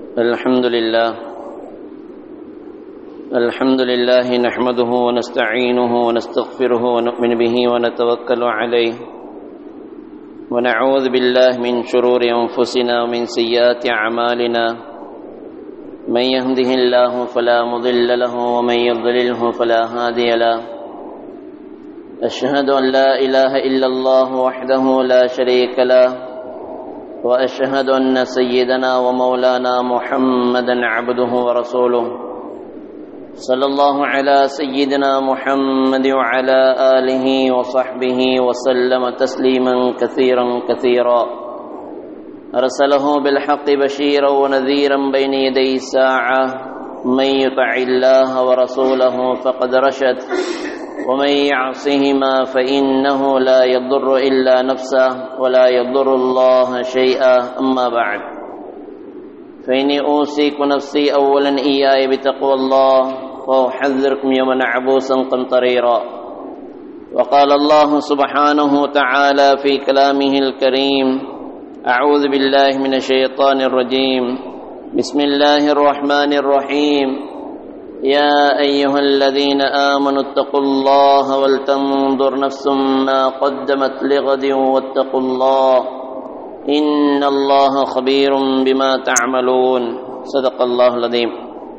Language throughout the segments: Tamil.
الحمد لله الحمد لله نحمده ونستعينه ونستغفره ونؤمن به ونتوكل عليه ونعوذ بالله من شرور أنفسنا ومن سيئات أعمالنا من يهده الله فلا مضل له ومن يضلله فلا هادي له أشهد أن لا إله إلا الله وحده لا شريك له واشهد ان سيدنا ومولانا محمدا عبده ورسوله صلى الله على سيدنا محمد وعلى اله وصحبه وسلم تسليما كثيرا كثيرا ارسله بالحق بشيرا ونذيرا بين يدي الساعه من يطع الله ورسوله فقد رشد ومن يعصهما فإنه لا يضر إلا نفسه ولا يضر الله شيئا أما بعد فإني أوصيك نفسي أولا إياي بتقوى الله وأحذركم يوما عبوسا قمطريرا وقال الله سبحانه وتعالى في كلامه الكريم أعوذ بالله من الشيطان الرجيم بسم الله الرحمن الرحيم يا أيها الذين آمنوا اتقوا الله ولتنظر نفس ما قدمت لغد واتقوا الله إن الله خبير بما تعملون صدق الله العظيم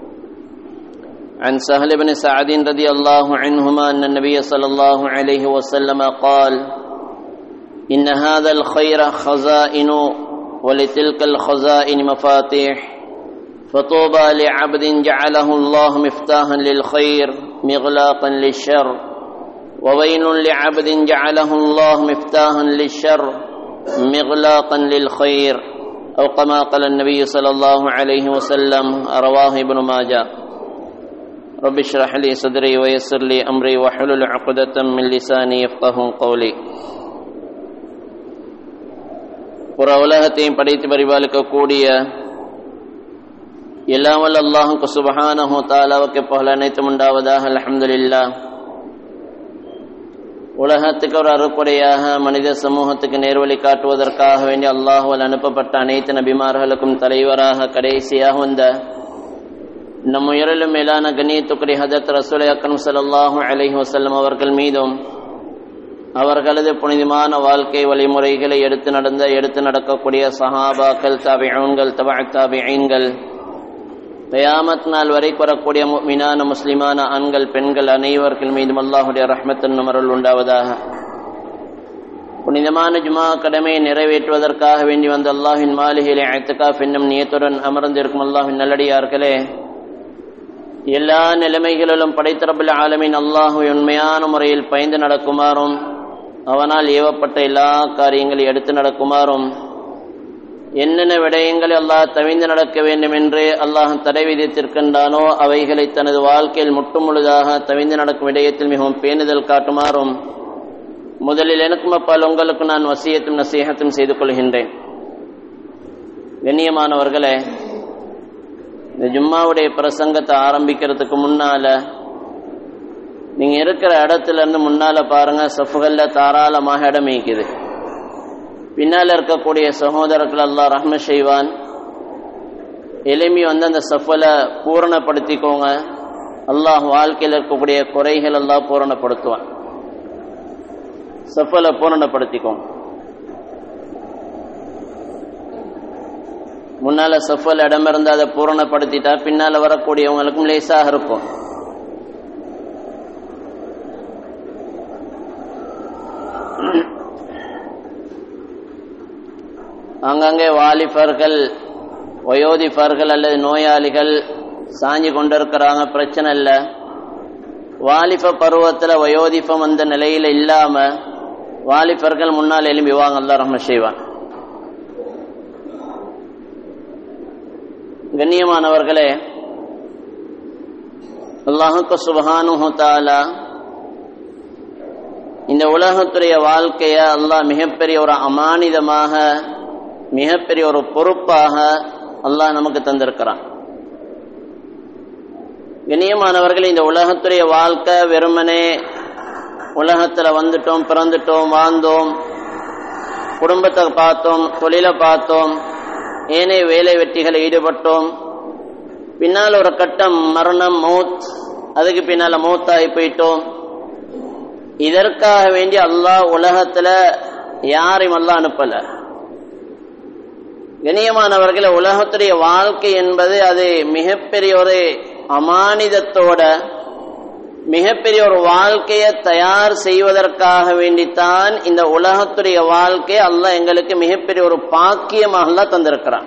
عن سهل بن سعد رضي الله عنهما أن النبي صلى الله عليه وسلم قال إن هذا الخير خزائن ولتلك الخزائن مفاتيح فطوبى لعبد جعله الله مفتاحا للخير مغلاقا للشر وويل لعبد جعله الله مفتاحا للشر مغلاقا للخير أو كما قال النبي صلى الله عليه وسلم رواه ابن ماجه رب اشرح لي صدري ويسر لي أمري واحلل عقدة من لساني يفقه قولي புற உலகத்தையும் படைத்து பரிபாலிக்கக்கூடிய எல்லாமல் அல்லாஹுக்கு சுபஹானஹு தாலாவுக்கு புகழ் அனைத்தும் உண்டாவதாக அலமதுல்லா உலகத்துக்கு ஒரு அறுக்குறையாக மனித சமூகத்துக்கு நேர்வழி காட்டுவதற்காக வேண்டி அல்லாஹுவால் அனுப்பப்பட்ட அனைத்து நபிமார்களுக்கும் தலைவராக கடைசியாக வந்த நம் உயரிலும் மேலான கண்ணியத்துக்குரிய ஹதத் ரசூலை அக்கரம் சல்லாஹூ அலஹி வசல்லம் அவர்கள் மீதும் அவர்களது புனிதமான வாழ்க்கை வழிமுறைகளை எடுத்து நடந்த எடுத்து நடக்கக்கூடிய சஹாபாக்கள் தாபிகள் தபா தாபிகள் கயாமத் நாள் வரை வரக்கூடிய மீனான முஸ்லிமான ஆண்கள் பெண்கள் அனைவர்கள் மீதும் அல்லாஹுடைய ரஹ்மத்தின் அருள் உண்டாவதாக புனிதமான ஜுமா கடமையை நிறைவேற்றுவதற்காக வேண்டி வந்த அல்லாஹின் மாளிகையிலே அழைத்துக்காஃப் என்னும் நியத்துடன் அமர்ந்திருக்கும் அல்லாஹின் நல்லடியார்களே எல்லா நிலைமைகளிலும் படைத்தரப்பில் ஆலமின் அல்லாஹு உண்மையான முறையில் பயந்து நடக்குமாறும் அவனால் ஏவப்பட்ட எல்லா காரியங்களை எடுத்து நடக்குமாறும் என்னென்ன விடயங்களை அல்லாஹ் தவிந்து நடக்க வேண்டும் என்று அல்லாஹ் தடை விதித்திருக்கின்றானோ அவைகளை தனது வாழ்க்கையில் முட்டும் முழுதாக தவிந்து நடக்கும் விடயத்தில் மிகவும் பேணுதல் காட்டுமாறும் முதலில் எனக்கும் அப்பால் உங்களுக்கு நான் வசியத்தும் நசீகத்தும் செய்து கொள்கின்றேன் கண்ணியமானவர்களே இந்த ஜும்மாவுடைய பிரசங்கத்தை ஆரம்பிக்கிறதுக்கு முன்னால நீங்க இருக்கிற இடத்துல இருந்து முன்னால பாருங்க சஃபுகள்ல தாராளமாக இடம் ஈக்குது பின்னால் இருக்கக்கூடிய சகோதரர்கள் அல்லா ரஹ்ம செய்வான் எளிமை வந்து அந்த சஃபலை பூரணப்படுத்திக்கோங்க அல்லாஹ் வாழ்க்கையில் இருக்கக்கூடிய குறைகள் எல்லாம் பூரணப்படுத்துவான் சஃபலை பூரணப்படுத்திக்கோங்க முன்னால சஃபல் இடம் இருந்து அதை பூரணப்படுத்திட்டா பின்னால வரக்கூடியவங்களுக்கும் லேசாக இருக்கும் அங்கங்கே வாலிபர்கள் வயோதிபர்கள் அல்லது நோயாளிகள் சாஞ்சி கொண்டிருக்கிறாங்க பிரச்சனை இல்லை வாலிப பருவத்தில் வயோதிபம் அந்த நிலையில் இல்லாம வாலிபர்கள் முன்னால் எழும்பி வாங்க அல்லா ரஹ்ம செய்வான் கண்ணியமானவர்களே அல்லாஹுக்கு சுபஹானு தாலா இந்த உலகத்துடைய வாழ்க்கைய அல்லாஹ் மிகப்பெரிய ஒரு அமானிதமாக மிகப்பெரிய ஒரு பொறுப்பாக அல்லாஹ் நமக்கு தந்திருக்கிறான் கண்ணியமானவர்கள் இந்த உலகத்துடைய வாழ்க்கை வெறுமனே உலகத்தில் வந்துட்டோம் பிறந்துட்டோம் வாழ்ந்தோம் குடும்பத்தை பார்த்தோம் தொழிலை பார்த்தோம் ஏனைய வேலை வெட்டிகளை ஈடுபட்டோம் பின்னால் ஒரு கட்டம் மரணம் மௌத் அதுக்கு பின்னால மௌத்தாகி போயிட்டோம் இதற்காக வேண்டி அல்லாஹ் உலகத்துல யாரையும் அல்லாஹ் அனுப்பல கணியமானவர்களே உலகத்துடைய வாழ்க்கை என்பது அது மிகப்பெரிய ஒரு அமானிதத்தோட மிகப்பெரிய ஒரு வாழ்க்கையை தயார் செய்வதற்காக வேண்டித்தான் இந்த உலகத்துடைய வாழ்க்கை அல்லாஹ் எங்களுக்கு மிகப்பெரிய ஒரு பாக்கியமாக அல்லாஹ் தந்திருக்கிறான்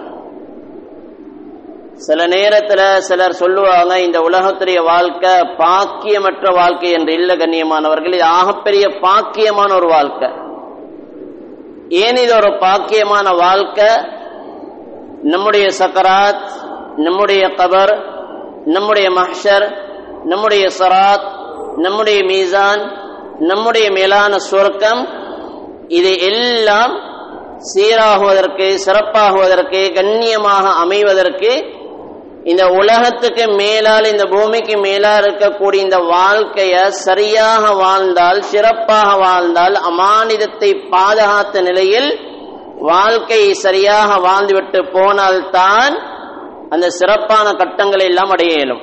சில நேரத்துல சிலர் சொல்லுவாங்க இந்த உலகத்துடைய வாழ்க்கை பாக்கியமற்ற வாழ்க்கை என்று இல்ல கண்ணியமானவர்கள் இது ஆகப்பெரிய பாக்கியமான ஒரு வாழ்க்கை ஏன் இது ஒரு பாக்கியமான வாழ்க்கை நம்முடைய சக்கராத் நம்முடைய கபர் நம்முடைய மஹ்ஷர் நம்முடைய சராத் நம்முடைய மீசான் நம்முடைய மேலான சுவர்க்கம் இது எல்லாம் சீராகுவதற்கு சிறப்பாகுவதற்கு கண்ணியமாக அமைவதற்கு இந்த உலகத்துக்கு மேலால் இந்த பூமிக்கு மேலால் இருக்கக்கூடிய இந்த வாழ்க்கைய சரியாக வாழ்ந்தால் சிறப்பாக வாழ்ந்தால் அமானிதத்தை பாதுகாத்த நிலையில் வாழ்க்கையை சரியாக வாழ்ந்துவிட்டு போனால்தான் அந்த சிறப்பான கட்டங்களை எல்லாம் அடைய இயலும்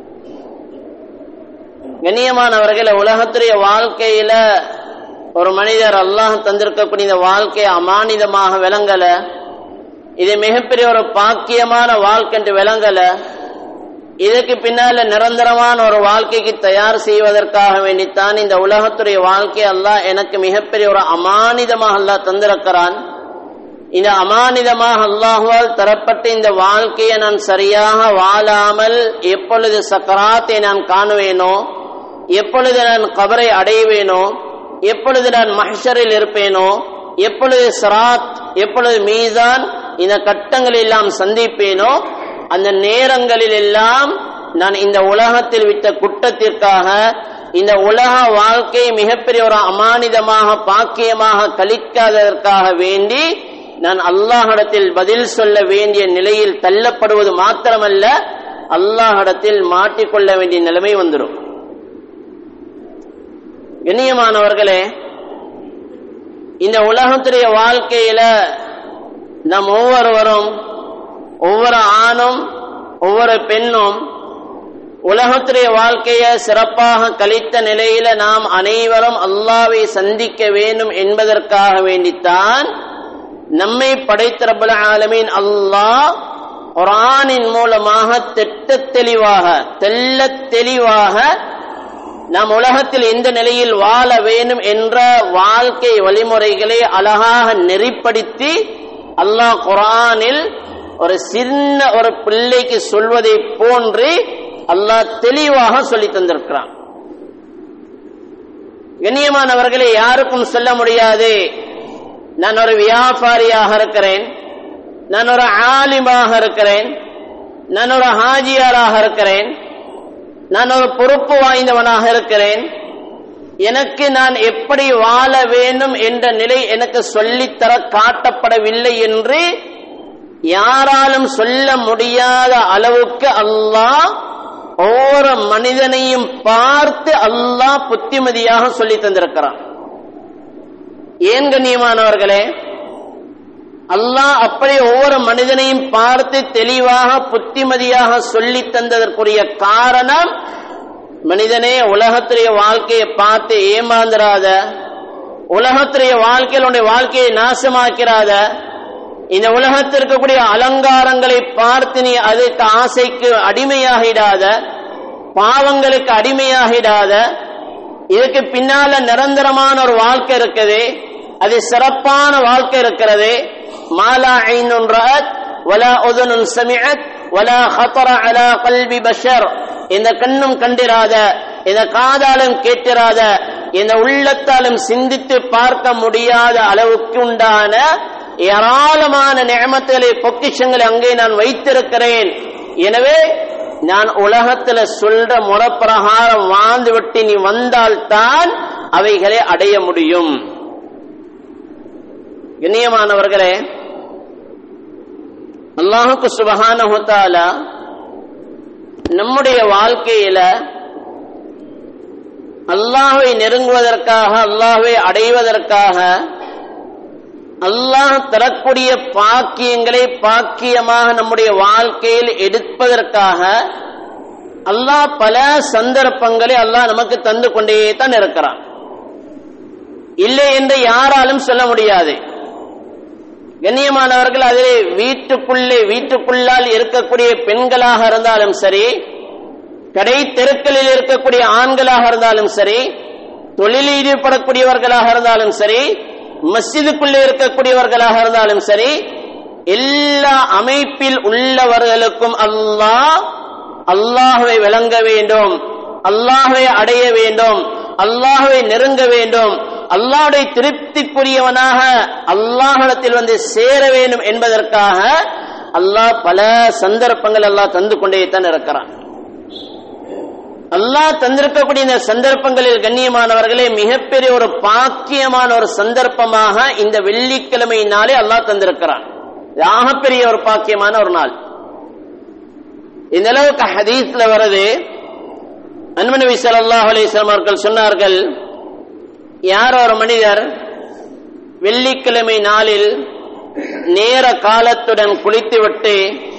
கண்ணியமானவர்கள உலகத்துடைய வாழ்க்கையில ஒரு மனிதர் அல்லாஹ் தந்திருக்கக்கூடிய இந்த வாழ்க்கையை அமானிதமாக விளங்கல இது மிகப்பெரிய ஒரு பாக்கியமான வாழ்க்கை என்று விளங்கல இதுக்கு பின்னால நிரந்தரமான ஒரு வாழ்க்கைக்கு தயார் செய்வதற்காக வேண்டித்தான் இந்த உலகத்துடைய வாழ்க்கை அல்லாஹ் எனக்கு மிகப்பெரிய ஒரு அமானிதமாக அல்லாஹ் தந்திருக்கிறான் இந்த அமானிதமாக அல்லாஹுவால் தரப்பட்ட இந்த வாழ்க்கையை நான் சரியாக வாழாமல் எப்பொழுது சக்கராத்தை நான் காணுவேனோ எப்பொழுது நான் கபரை அடைவேனோ எப்பொழுது நான் மஹ்ஷரில் இருப்பேனோ எப்பொழுது சராத் எப்பொழுது மீதான் இந்த கட்டங்கள் எல்லாம் சந்திப்பேனோ அந்த நேரங்களில் எல்லாம் நான் இந்த உலகத்தில் விட்ட குற்றத்திற்காக இந்த உலக வாழ்க்கை மிகப்பெரிய ஒரு அமானிதமாக பாக்கியமாக கழிக்காததற்காக வேண்டி நான் அல்லாஹிடத்தில் பதில் சொல்ல வேண்டிய நிலையில் தள்ளப்படுவது மாத்திரமல்ல அல்லாஹிடத்தில் மாட்டிக்கொள்ள வேண்டிய நிலைமை வந்துடும் கண்ணியமானவர்களே இந்த உலகத்துடைய வாழ்க்கையில நம் ஒவ்வொருவரும் ஒவ்வொரு ஆணும் ஒவ்வொரு பெண்ணும் உலகத்துடைய வாழ்க்கையை சிறப்பாக கழித்த நிலையில நாம் அனைவரும் அல்லாவை சந்திக்க வேண்டும் என்பதற்காக வேண்டித்தான் நம்மை படைத்த ரபுல் ஆலமீன் அல்லாஹ் குரானின் மூலமாக திட்ட தெளிவாக தெல்ல தெளிவாக நாம் உலகத்தில் எந்த நிலையில் வாழ வேண்டும் என்ற வாழ்க்கை வழிமுறைகளை அழகாக நெறிப்படுத்தி அல்லாஹ் குரானில் ஒரு சின்ன ஒரு பிள்ளைக்கு சொல்வதை போன்று அல்லாஹ் தெளிவாக சொல்லி தந்திருக்கிறான் கண்ணியமானவர்களை யாருக்கும் சொல்ல முடியாது நான் ஒரு வியாபாரியாக இருக்கிறேன் நான் ஒரு ஆலிமாக இருக்கிறேன் நான் ஒரு ஹாஜியாராக இருக்கிறேன் நான் ஒரு பொறுப்பு வாய்ந்தவனாக இருக்கிறேன் எனக்கு நான் எப்படி வாழ வேண்டும் என்ற நிலை எனக்கு சொல்லித்தர காட்டப்படவில்லை என்று யாராலும் சொல்ல முடியாத அளவுக்கு அல்லாஹ் ஒவ்வொரு மனிதனையும் பார்த்து அல்லாஹ் புத்திமதியாக சொல்லி தந்திருக்கிறான் ஏன் கண்ணியமானவர்களே அல்லாஹ் அப்படி ஒவ்வொரு மனிதனையும் பார்த்து தெளிவாக புத்திமதியாக சொல்லி தந்ததற்குரிய காரணம் மனிதனே உலகத்துடைய வாழ்க்கையை பார்த்து ஏமாந்துராத உலகத்துடைய வாழ்க்கையில் உன்னுடைய வாழ்க்கையை நாசமாக்கிறாத இந்த உலகத்தில் இருக்கக்கூடிய அலங்காரங்களை பார்த்து நீ அதுக்கு ஆசைக்கு அடிமையாகிடாத பாவங்களுக்கு அடிமையாகிடாத இதுக்கு பின்னால நிரந்தரமான ஒரு வாழ்க்கை இருக்குது அது சிறப்பான வாழ்க்கை இருக்கிறது மாலா ஐநுன் ரஅத் வலா உதனுன் சமிஅத் வலா ஹத்தர அலா கல்வி பஷர் இந்த கண்ணும் கண்டிராத இந்த காதாலும் கேட்டிராத இந்த உள்ளத்தாலும் சிந்தித்து பார்க்க முடியாத அளவுக்கு உண்டான ஏராளமான நியமத்துகளை பொக்கிஷங்களை அங்கே நான் வைத்திருக்கிறேன் எனவே நான் உலகத்துல சொல்ற முறப்பிரகாரம் வாழ்ந்து விட்டு நீ வந்தால்தான் அவைகளை அடைய முடியும் கண்ணியமானவர்களே அல்லாஹுக்கு சுபகான நம்முடைய வாழ்க்கையில அல்லாஹை நெருங்குவதற்காக அல்லாஹை அடைவதற்காக அல்லாஹ் தரக்கூடிய பாக்கியங்களை பாக்கியமாக நம்முடைய வாழ்க்கையில் எடுப்பதற்காக அல்லாஹ் பல சந்தர்ப்பங்களை அல்லாஹ் நமக்கு தந்து கொண்டே தான் இருக்கிறான் இல்லை என்று யாராலும் சொல்ல முடியாது கண்ணியமானவர்கள் அதிலே வீட்டுக்குள்ளே வீட்டுக்குள்ளால் இருக்கக்கூடிய பெண்களாக இருந்தாலும் சரி கடை தெருக்களில் இருக்கக்கூடிய ஆண்களாக இருந்தாலும் சரி தொழிலில் ஈடுபடக்கூடியவர்களாக இருந்தாலும் சரி மஸ்ஜிதுக்குள்ளே இருக்கக்கூடியவர்களாக இருந்தாலும் சரி எல்லா அமைப்பில் உள்ளவர்களுக்கும் அல்லாஹ் அல்லாஹுவை விளங்க வேண்டும் அல்லாஹுவை அடைய வேண்டும் அல்லாஹுவை நெருங்க வேண்டும் அல்லாஹுடைய திருப்திக்குரியவனாக அல்லாஹிடத்தில் வந்து சேர வேண்டும் என்பதற்காக அல்லாஹ் பல சந்தர்ப்பங்கள் அல்லாஹ் தந்து கொண்டே தான் இருக்கிறான் அல்லாஹ் தந்திருக்கக்கூடிய இந்த சந்தர்ப்பங்களில் கண்ணியமானவர்களே மிகப்பெரிய ஒரு பாக்கியமான ஒரு சந்தர்ப்பமாக இந்த வெள்ளிக்கிழமை நாளே அல்லாஹ் தந்திருக்கிறான் ஆகப்பெரிய ஒரு பாக்கியமான ஒரு நாள் இந்த அளவுக்கு ஹதீஸ்ல வருது அன்பனபி ஸல்லல்லாஹு அலைஹி வஸல்லம் அவர்கள் சொன்னார்கள் யார் ஒரு மனிதர் வெள்ளிக்கிழமை நாளில் நேர காலத்துடன் குளித்துவிட்டு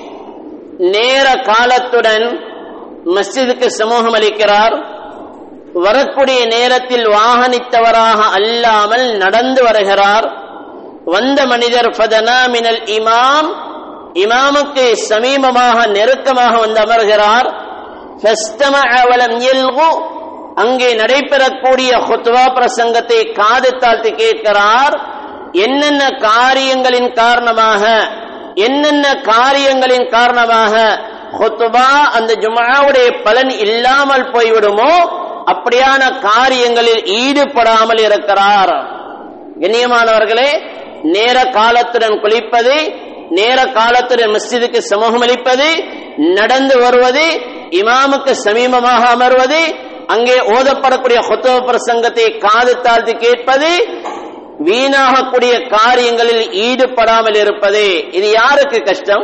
நேர காலத்துடன் மஸ்ஜிதுக்கு சமூகம் அளிக்கிறார் வரக்கூடிய நேரத்தில் வாகனித்தவராக அல்லாமல் நடந்து வருகிறார் வந்த மனிதர் ஃபதனா மினல் இமாம் இமாமுக்கு சமீபமாக நெருக்கமாக வந்து அமர்கிறார் فاستمع ولم يلغو அங்கே நடைபெறக்கூடிய ஹுத்வா பிரசங்கத்தை காது தாழ்த்தி கேட்கிறார் என்னென்ன காரியங்களின் காரணமாக என்னென்ன காரியங்களின் காரணமாக ஹுத்பா அந்த ஜுமாவுடைய பலன் இல்லாமல் போய்விடுமோ அப்படியான காரியங்களில் ஈடுபடாமல் இருக்கிறார் கண்ணியமானவர்களே நேர காலத்துடன் குளிப்பது நேர காலத்துடன் மஸ்ஜிதுக்கு சமூகம் அளிப்பது நடந்து வருவது இமாமுக்கு சமீபமாக அமர்வது அங்கே ஓதப்படக்கூடிய ஹொத்துவ பிரசங்கத்தை காது தாழ்த்தி கேட்பது வீணாகக்கூடிய காரியங்களில் ஈடுபடாமல் இருப்பது இது யாருக்கு கஷ்டம்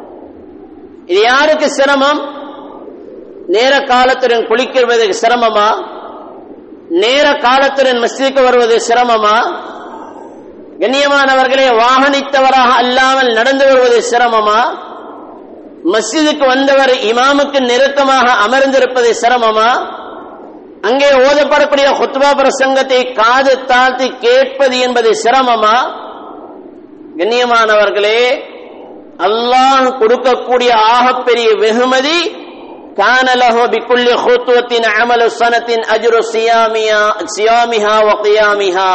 இது யாருக்கு சிரமம் நேர காலத்துடன் குளிக்கிறது சிரமமா நேர காலத்துடன் மஸ்ஜிதுக்கு வருவது சிரமமா கண்ணியமானவர்களே வாகனித்தவராக அல்லாமல் நடந்து வருவது சிரமமா மஸ்ஜிதுக்கு வந்தவர் இமாமுக்கு நெருக்கமாக அமர்ந்திருப்பது சிரமமா அங்கே ஓதப்படக்கூடிய ஹுத்பா பிரசங்கத்தை காது தாழ்த்தி கேட்பது என்பது சிரமமா கண்ணியமானவர்களே அல்லாஹ் கொடுக்கக்கூடிய ஆகப்பெரிய வெகுமதி கானலஹோ பிக்குள்ளி ஹூத்துவத்தின் அமலு சனத்தின் அஜுரு சியாமியா சியாமிஹா வகியாமிஹா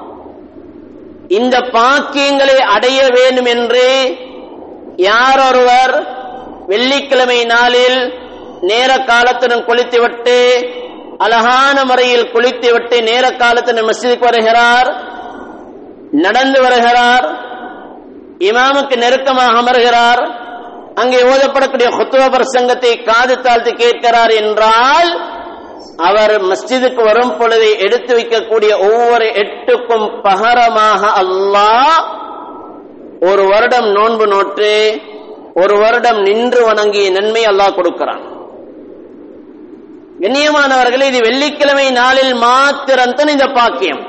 இந்த பாக்கியங்களை அடைய வேண்டும் என்று யார் ஒருவர் வெள்ளிக்கிழமை நாளில் நேர காலத்துடன் குளித்துவிட்டு அழகான முறையில் குளித்துவிட்டு நேர காலத்துடன் மஸ்ஜிதுக்கு வருகிறார் நடந்து வருகிறார் இமாமுக்கு நெருக்கமாக அமர்கிறார் அங்கே ஓதப்படக்கூடிய ஹுத்துவ பிரசங்கத்தை காது தாழ்த்து கேட்கிறார் என்றால் அவர் மஸ்ஜிதுக்கு வரும் பொழுது எடுத்து வைக்கக்கூடிய ஒவ்வொரு எட்டுக்கும் பகரமாக அல்லாஹ் ஒரு வருடம் நோன்பு நோட்டு ஒரு வருடம் நின்று வணங்கிய நன்மை அல்லாஹ் கொடுக்கிறான் கண்ணியமானவர்களே இது வெள்ளிக்கிழமை நாளில் மாத்திரம்தான் இந்த பாக்கியம்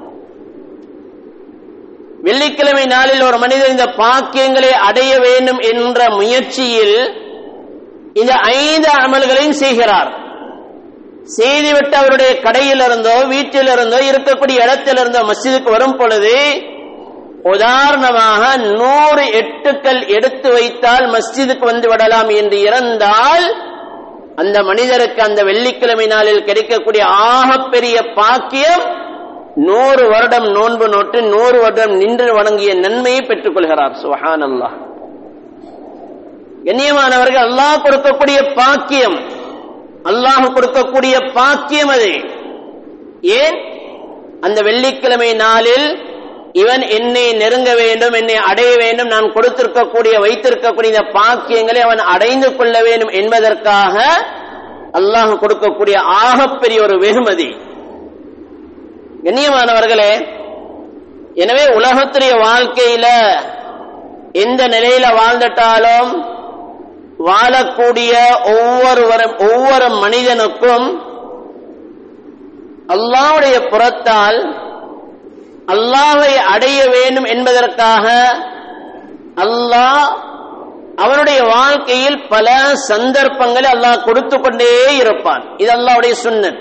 வெள்ளிக்கிழமை நாளில் ஒரு மனிதர் இந்த பாக்கியங்களை அடைய வேண்டும் என்ற முயற்சியில் இந்த ஐந்து அமல்களையும் செய்கிறார் செய்துவிட்டு அவருடைய கடையில் இருந்தோ வீட்டில் இருந்தோ இருக்கக்கூடிய இடத்தில் இருந்தோ மஸ்ஜிதுக்கு வரும் பொழுது உதாரணமாக நூறு எட்டுக்கள் எடுத்து வைத்தால் மஸ்ஜிதுக்கு வந்து விடலாம் என்று இறந்தால் அந்த மனிதருக்கு அந்த வெள்ளிக்கிழமை நாளில் கிடைக்கக்கூடிய ஆகப்பெரிய பாக்கியம் நூறு வருடம் நோன்பு நோட்டு நூறு வருடம் நின்று வணங்கிய நன்மையை பெற்றுக் கொள்கிறார் சுஹான் அல்லாஹ் கண்ணியமானவர்கள் அல்லாஹ் கொடுக்கக்கூடிய பாக்கியம் அல்லாஹ் கொடுக்கக்கூடிய பாக்கியம் அது ஏன் அந்த வெள்ளிக்கிழமை நாளில் இவன் என்னை நெருங்க வேண்டும் என்னை அடைய வேண்டும் நான் கொடுத்திருக்கக்கூடிய வைத்திருக்கக்கூடிய இந்த பாக்கியங்களை அவன் அடைந்து கொள்ள வேண்டும் என்பதற்காக அல்லாஹ் கொடுக்கக்கூடிய ஆகப்பெரிய ஒரு வெகுமதி கண்ணியமானவர்களே எனவே உலகத்துடைய வாழ்க்கையில எந்த நிலையில வாழ்ந்துட்டாலும் வாழக்கூடிய ஒவ்வொருவரும் ஒவ்வொரு மனிதனுக்கும் அல்லாவுடைய புறத்தால் அல்லாஹை அடைய வேண்டும் என்பதற்காக அல்லாஹ் அவனுடைய வாழ்க்கையில் பல சந்தர்ப்பங்களை அல்லாஹ் கொடுத்து கொண்டே இருப்பான் இது அல்லாவுடைய சுன்னத்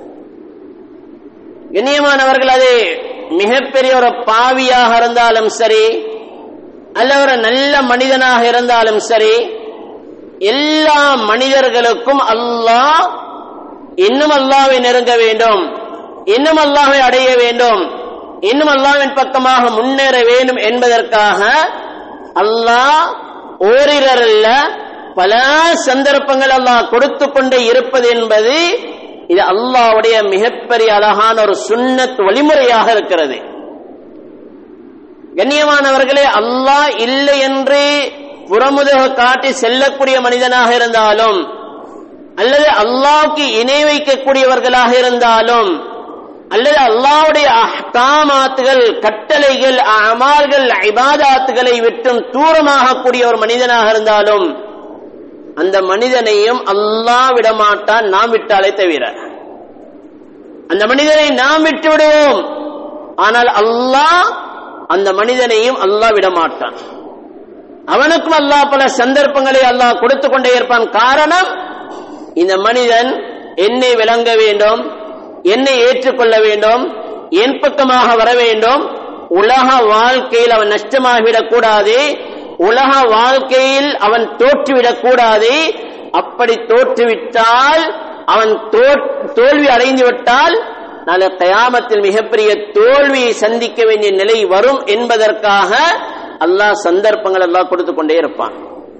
கண்ணியமானவர்கள் அது மிகப்பெரிய ஒரு பாவியாக இருந்தாலும் சரி அல்ல ஒரு நல்ல மனிதனாக இருந்தாலும் சரி எல்லா மனிதர்களுக்கும் அல்லாஹ் இன்னும் அல்லாவை நெருங்க வேண்டும் இன்னும் அல்லாவை அடைய வேண்டும் இன்னும் அல்லாவின் பக்கமாக முன்னேற வேண்டும் என்பதற்காக அல்லாஹ் ஓரிரல்ல பல சந்தர்ப்பங்கள் அல்லாஹ் கொடுத்து கொண்டே இருப்பது என்பது இது அல்லாவுடைய மிகப்பெரிய அழகான ஒரு சுன்னத் வழிமுறையாக இருக்கிறது கண்ணியமானவர்களே அல்லாஹ் இல்லை என்று புறமுதுக காட்டி செல்லக்கூடிய மனிதனாக இருந்தாலும் அல்லது அல்லாவுக்கு இணை வைக்கக்கூடியவர்களாக இருந்தாலும் அல்லது அல்லாவுடைய அஹ்காமாத்துகள் கட்டளைகள் அமால்கள் இபாதாத்துகளை விட்டும் தூரமாக கூடிய ஒரு மனிதனாக இருந்தாலும் அந்த மனிதனையும் அல்லாஹ் விடமாட்டான் நாம் விட்டாலே தவிர அந்த மனிதனை நாம் விட்டு விடுவோம் ஆனால் அல்லாஹ் அந்த மனிதனையும் அல்லாஹ் விடமாட்டான் அவனுக்கும் அல்லாஹ் பல சந்தர்ப்பங்களை அல்லாஹ் கொடுத்து கொண்டே இருப்பான் காரணம் இந்த மனிதன் என்னை விளங்க வேண்டும் என்னை ஏற்றுக்கொள்ள வேண்டும் என் பக்கமாக வர வேண்டும் உலக வாழ்க்கையில் அவன் நஷ்டமாகிவிடக் கூடாது உலக வாழ்க்கையில் அவன் தோற்றுவிடக் கூடாது அப்படி தோற்றுவிட்டால் அவன் தோல்வி அடைந்து விட்டால் நாளை கயாமத்தில் மிகப்பெரிய தோல்வியை சந்திக்க வேண்டிய நிலை வரும் என்பதற்காக அல்லாஹ் சந்தர்ப்பங்கள் எல்லாம் கொடுத்து கொண்டே இருப்பான்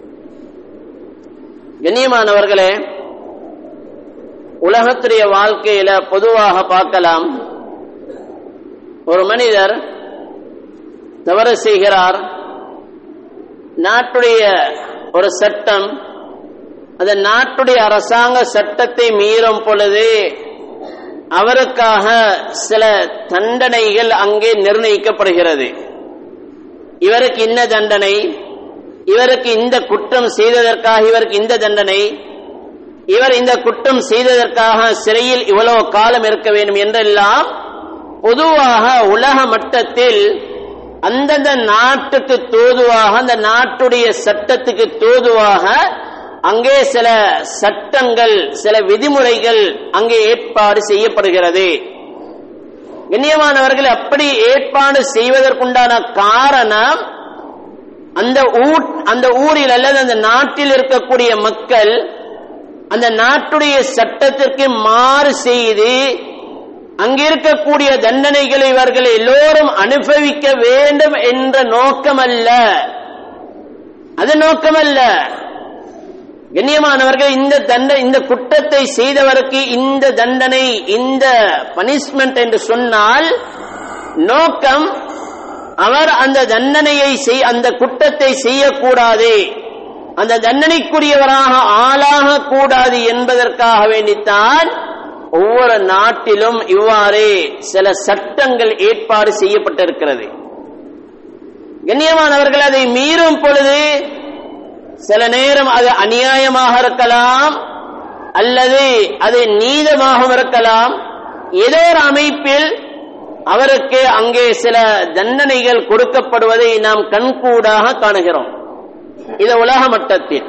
கண்ணியமானவர்களே உலகத்துடைய வாழ்க்கையில பொதுவாக பார்க்கலாம் ஒரு மனிதர் தவறு செய்கிறார் நாட்டுடைய ஒரு சட்டம் அந்த நாட்டுடைய அரசாங்க சட்டத்தை மீறும் பொழுது அவருக்காக சில தண்டனைகள் அங்கே நிர்ணயிக்கப்படுகிறது இவருக்கு இன்ன தண்டனை இவருக்கு இந்த குற்றம் செய்ததற்காக இவருக்கு இந்த தண்டனை இவர் இந்த குற்றம் செய்ததற்காக சிறையில் இவ்வளவு காலம் இருக்க வேண்டும் என்றெல்லாம் பொதுவாக உலக மட்டத்தில் அந்தந்த நாட்டுக்கு தோதுவாக அந்த நாட்டுடைய சட்டத்துக்கு தோதுவாக அங்கே சில சட்டங்கள் சில விதிமுறைகள் அங்கே ஏற்பாடு செய்யப்படுகிறது கண்ணியமானவர்கள் அப்படி ஏற்பாடு செய்வதற்குண்டான காரணம் அந்த ஊர் அந்த ஊரில் அல்லது அந்த நாட்டில் இருக்கக்கூடிய மக்கள் அந்த நாட்டுடைய சட்டத்திற்கு மாறு செய்து அங்கிருக்கக்கூடிய தண்டனைகளை இவர்கள் எல்லோரும் அனுபவிக்க வேண்டும் என்ற நோக்கமல்ல அது நோக்கமல்ல கண்ணியமானவர்கள் இந்த தண்ட இந்த குற்றத்தை செய்தவருக்கு இந்த தண்டனை இந்த பனிஷ்மெண்ட் என்று சொன்னால் நோக்கம் அவர் அந்த தண்டனையை செய் அந்த குற்றத்தை செய்யக்கூடாது அந்த தண்டனைக்குரியவராக ஆளாக கூடாது என்பதற்காக வேண்டித்தான் ஒவ்வொரு நாட்டிலும் இவ்வாறு சில சட்டங்கள் ஏற்பாடு செய்யப்பட்டிருக்கிறது கண்ணியமானவர்கள் அதை மீறும் பொழுது சில நேரம் அது அநியாயமாக இருக்கலாம் அல்லது அது நீதமாக இருக்கலாம் ஏதோ ஒரு அமைப்பில் அவருக்கு அங்கே சில தண்டனைகள் கொடுக்கப்படுவதை நாம் கண்கூடாக காணுகிறோம் இது உலக மட்டத்தில்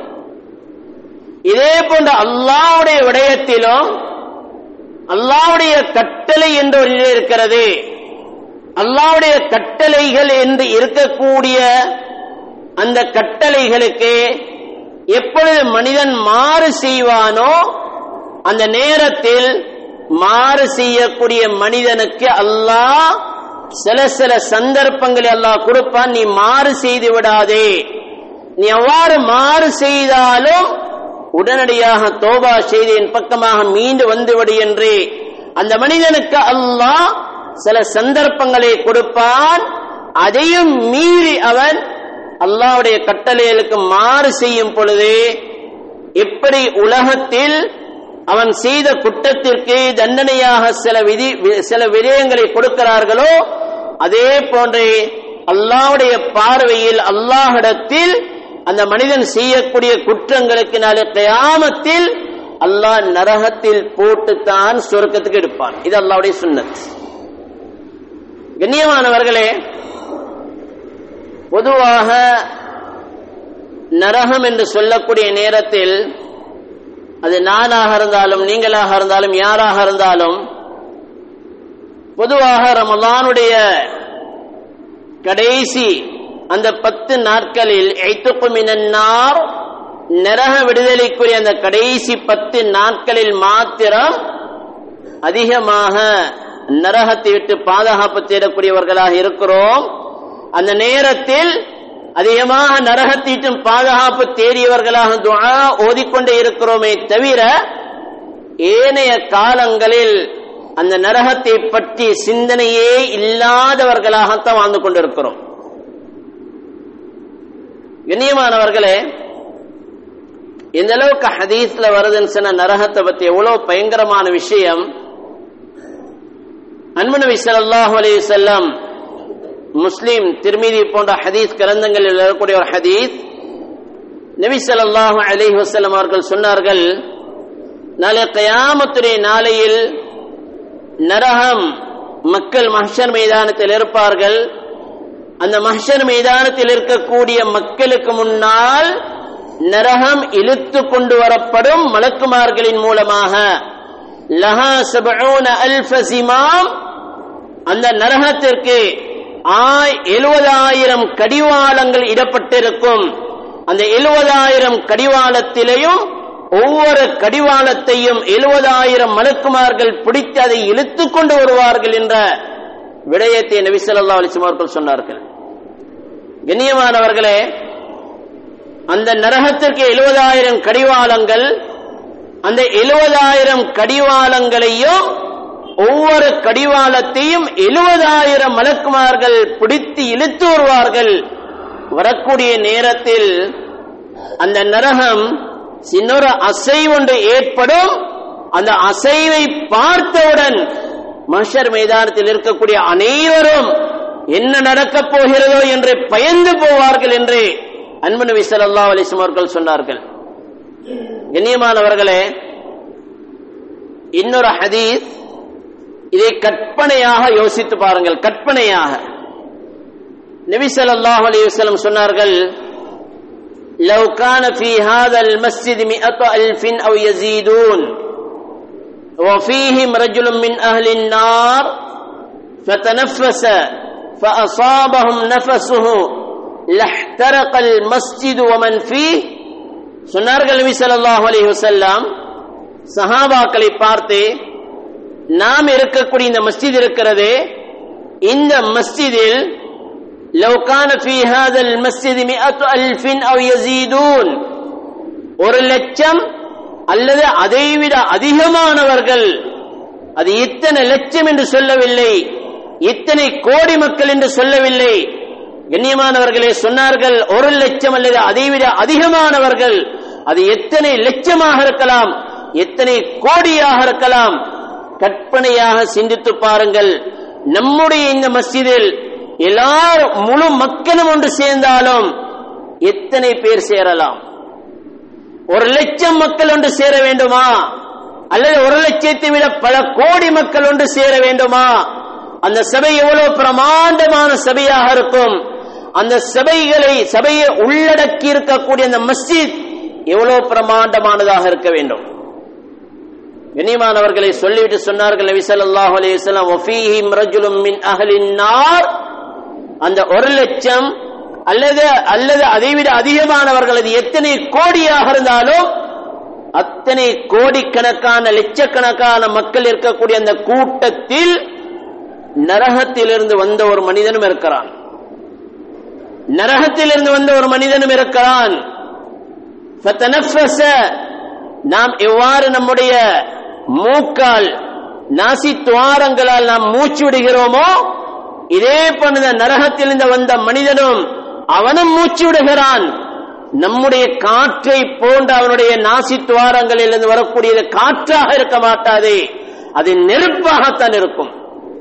இதே போன்ற அல்லாவுடைய விடயத்திலும் அல்லாவுடைய கட்டளை என்று ஒரு நிலை இருக்கிறது அல்லாவுடைய கட்டளைகள் என்று இருக்கக்கூடிய அந்த கட்டளைகளுக்கு எப்பொழுது மனிதன் மாறு செய்வானோ அந்த நேரத்தில் மாறு செய்யக்கூடிய மனிதனுக்கு அல்லாஹ் சில சில சந்தர்ப்பங்களை அல்லாஹ் கொடுப்பான் நீ மாறு செய்து விடாதே நீ எவ்வாறு மாறு செய்தாலும் உடனடியாக தோபா செய்து என் பக்கமாக மீண்டு வந்துவிடு என்று அந்த மனிதனுக்கு அல்லாஹ் சில சந்தர்ப்பங்களை கொடுப்பான் அதையும் மீறி அவன் அல்லாவுடைய கட்டளைகளுக்கு மாறு செய்யும் பொழுது எப்படி உலகத்தில் அவன் செய்த குற்றத்திற்கு தண்டனையாக சில விதி சில விடயங்களை கொடுக்கிறார்களோ அதே போன்று அல்லாவுடைய பார்வையில் அல்லாஹிடத்தில் அந்த மனிதன் செய்யக்கூடிய குற்றங்களுக்கு நாளை கயாமத்தில் அல்லாஹ் நரகத்தில் போட்டுத்தான் சொர்க்கத்துக்கு எடுப்பான் இது அல்லாவுடைய சுன்னத் கண்ணியமானவர்களே பொதுவாக நரகம் என்று சொல்லக்கூடிய நேரத்தில் அது நானாக இருந்தாலும் நீங்களாக இருந்தாலும் யாராக இருந்தாலும் பொதுவாக ரமலானுடைய கடைசி அந்த பத்து நாட்களில் ஐத்துக்குமினார் நரக விடுதலைக்குரிய அந்த கடைசி பத்து நாட்களில் மாத்திரம் அதிகமாக நரகத்தை விட்டு பாதுகாப்பு தேடக்கூடியவர்களாக இருக்கிறோம் அந்த நேரத்தில் அதிகமாக நரகத்தீட்டும் பாதுகாப்பு தேடியவர்களாக துஆ ஓதிக்கொண்டே இருக்கிறோமே தவிர ஏனைய காலங்களில் அந்த நரகத்தை பற்றி சிந்தனையே இல்லாதவர்களாகத்தான் வாழ்ந்து கொண்டிருக்கிறோம் கண்ணியமானவர்களே எந்த அளவுக்கு ஹதீஸ்ல வருதுன்னு சொன்ன நரகத்தை பத்தி எவ்வளவு பயங்கரமான விஷயம் அன்பு நபி ஸல்லல்லாஹு அலைஹி வஸல்லம் முஸ்லிம் திருமிதி போன்ற ஹதீஸ் கிரந்தங்களில் வரக்கூடிய ஒரு ஹதீஸ் நபி ஸல்லல்லாஹு அலைஹி வஸல்லம் அவர்கள் சொன்னார்கள் நாளை கயாமத்துடைய நாளையில் நரகம் மக்கள் மஹ்ஷர் மைதானத்தில் இருப்பார்கள் அந்த மஹ்ஷர் மைதானத்தில் இருக்கக்கூடிய மக்களுக்கு முன்னால் நரகம் இழுத்து கொண்டு வரப்படும் மலக்குமார்களின் மூலமாக லஹா சபூன அல்ஃப சிமாம் அந்த நரகத்திற்கு ஆய் எழுபதாயிரம் கடிவாளங்கள் இடப்பட்டிருக்கும் அந்த எழுபதாயிரம் கடிவாளத்திலேயும் ஒவ்வொரு கடிவாளத்தையும் எழுபதாயிரம் மலக்குமார்கள் பிடித்து அதை இழுத்து கொண்டு வருவார்கள் என்ற விடயத்தை நபி ஸல்லல்லாஹு அலைஹி அவர்கள் சொன்னார்கள் கண்ணியமானவர்களே அந்த நரகத்திற்கு எழுபதாயிரம் கடிவாளங்கள் அந்த எழுபதாயிரம் கடிவாளங்களையும் ஒவ்வொரு கடிவாளத்தையும் எழுபதாயிரம் மலக்குமார்கள் பிடித்து இழுத்து வருவார்கள் வரக்கூடிய நேரத்தில் அந்த நரகம் சின்னொரு அசைவொன்று ஏற்படும் அந்த அசைவை பார்த்தவுடன் மஷர் மைதானத்தில் இருக்கக்கூடிய அனைவரும் என்ன நடக்கப் போகிறதோ என்று பயந்து போவார்கள் என்று அன்பு நபி ஸல்லல்லாஹு அலைஹி வஸல்லம் அவர்கள் சொன்னார்கள் கண்ணியமானவர்களே இன்னொரு ஹதீஸ் இதை கற்பனையாக யோசித்து பாருங்கள் கற்பனையாக நபி ஸல்லல்லாஹு அலைஹி வஸல்லம் சொன்னார்கள் لو كان في هذا المسجد مئة ألف أو يزيدون وفيهم رجل من أهل النار فتنفس فأصابهم نفسه لاحترق المسجد ومن فيه சொன்னார்கள் நபி ஸல்லல்லாஹு அலைஹி வஸல்லம் சஹாபாக்களை பார்த்து நாம் இருக்கக்கூடிய இந்த மஸ்ஜித் இருக்கிறதே இந்த மஸ்ஜிதில் لو كان في هذا المسجد مئة ألف أو يزيدون ஒரு லட்சம் அல்லது அதைவிட அதிகமானவர்கள் அது இத்தனை லட்சம் என்று சொல்லவில்லை இத்தனை கோடி மக்கள் என்று சொல்லவில்லை கண்ணியமானவர்களே சொன்னார்கள் ஒரு லட்சம் அல்லது அதைவிட அதிகமானவர்கள் அது எத்தனை லட்சமாக இருக்கலாம் எத்தனை கோடியாக இருக்கலாம் கற்பனையாக சிந்தித்து பாருங்கள் நம்முடைய இந்த மஸ்ஜிதில் எல்லாரும் முழு மக்களும் ஒன்று சேர்ந்தாலும் எத்தனை பேர் சேரலாம் ஒரு லட்சம் மக்கள் ஒன்று சேர வேண்டுமா அல்லது ஒரு லட்சத்தை விட பல கோடி மக்கள் ஒன்று சேர வேண்டுமா அந்த சபை எவ்வளவு பிரமாண்டமான சபையாக இருக்கும் அந்த சபைகளை சபையை உள்ளடக்கி இருக்கக்கூடிய அந்த மஸ்ஜித் எவ்வளவு பிரமாண்டமானதாக இருக்க வேண்டும் கண்ணியமானவர்களை சொல்லிவிட்டு சொன்னார்கள் நபி ஸல்லல்லாஹு அலைஹி வஸல்லம் வஃபீஹிம் ரஜுலும் மின் அஹ்லின் நார் அந்த ஒரு லட்சம் அல்லது அல்லது அதைவிட அதிகமானவர்கள் அது எத்தனை கோடியாக இருந்தாலும் அத்தனை கோடிக்கணக்கான லட்சக்கணக்கான மக்கள் இருக்கக்கூடிய அந்த கூட்டத்தில் நரகத்திலிருந்து வந்த ஒரு மனிதனும் இருக்கிறான் நரகத்திலிருந்து வந்த ஒரு மனிதனும் இருக்கிறான் ஃபதனஃபஸ நாம் எவ்வாறு நம்முடைய மூக்கால் நாசி துவாரங்களால் நாம் மூச்சு விடுகிறோமோ இதே போன்ற நரகத்திலிருந்து வந்த மனிதனும் அவனும் மூச்சு விடுகிறான் நம்முடைய காற்றை போன்ற அவனுடைய நாசி துவாரங்களில் இருந்து வரக்கூடியது காற்றாக இருக்க மாட்டாது அது நெருப்பாகத்தான் இருக்கும்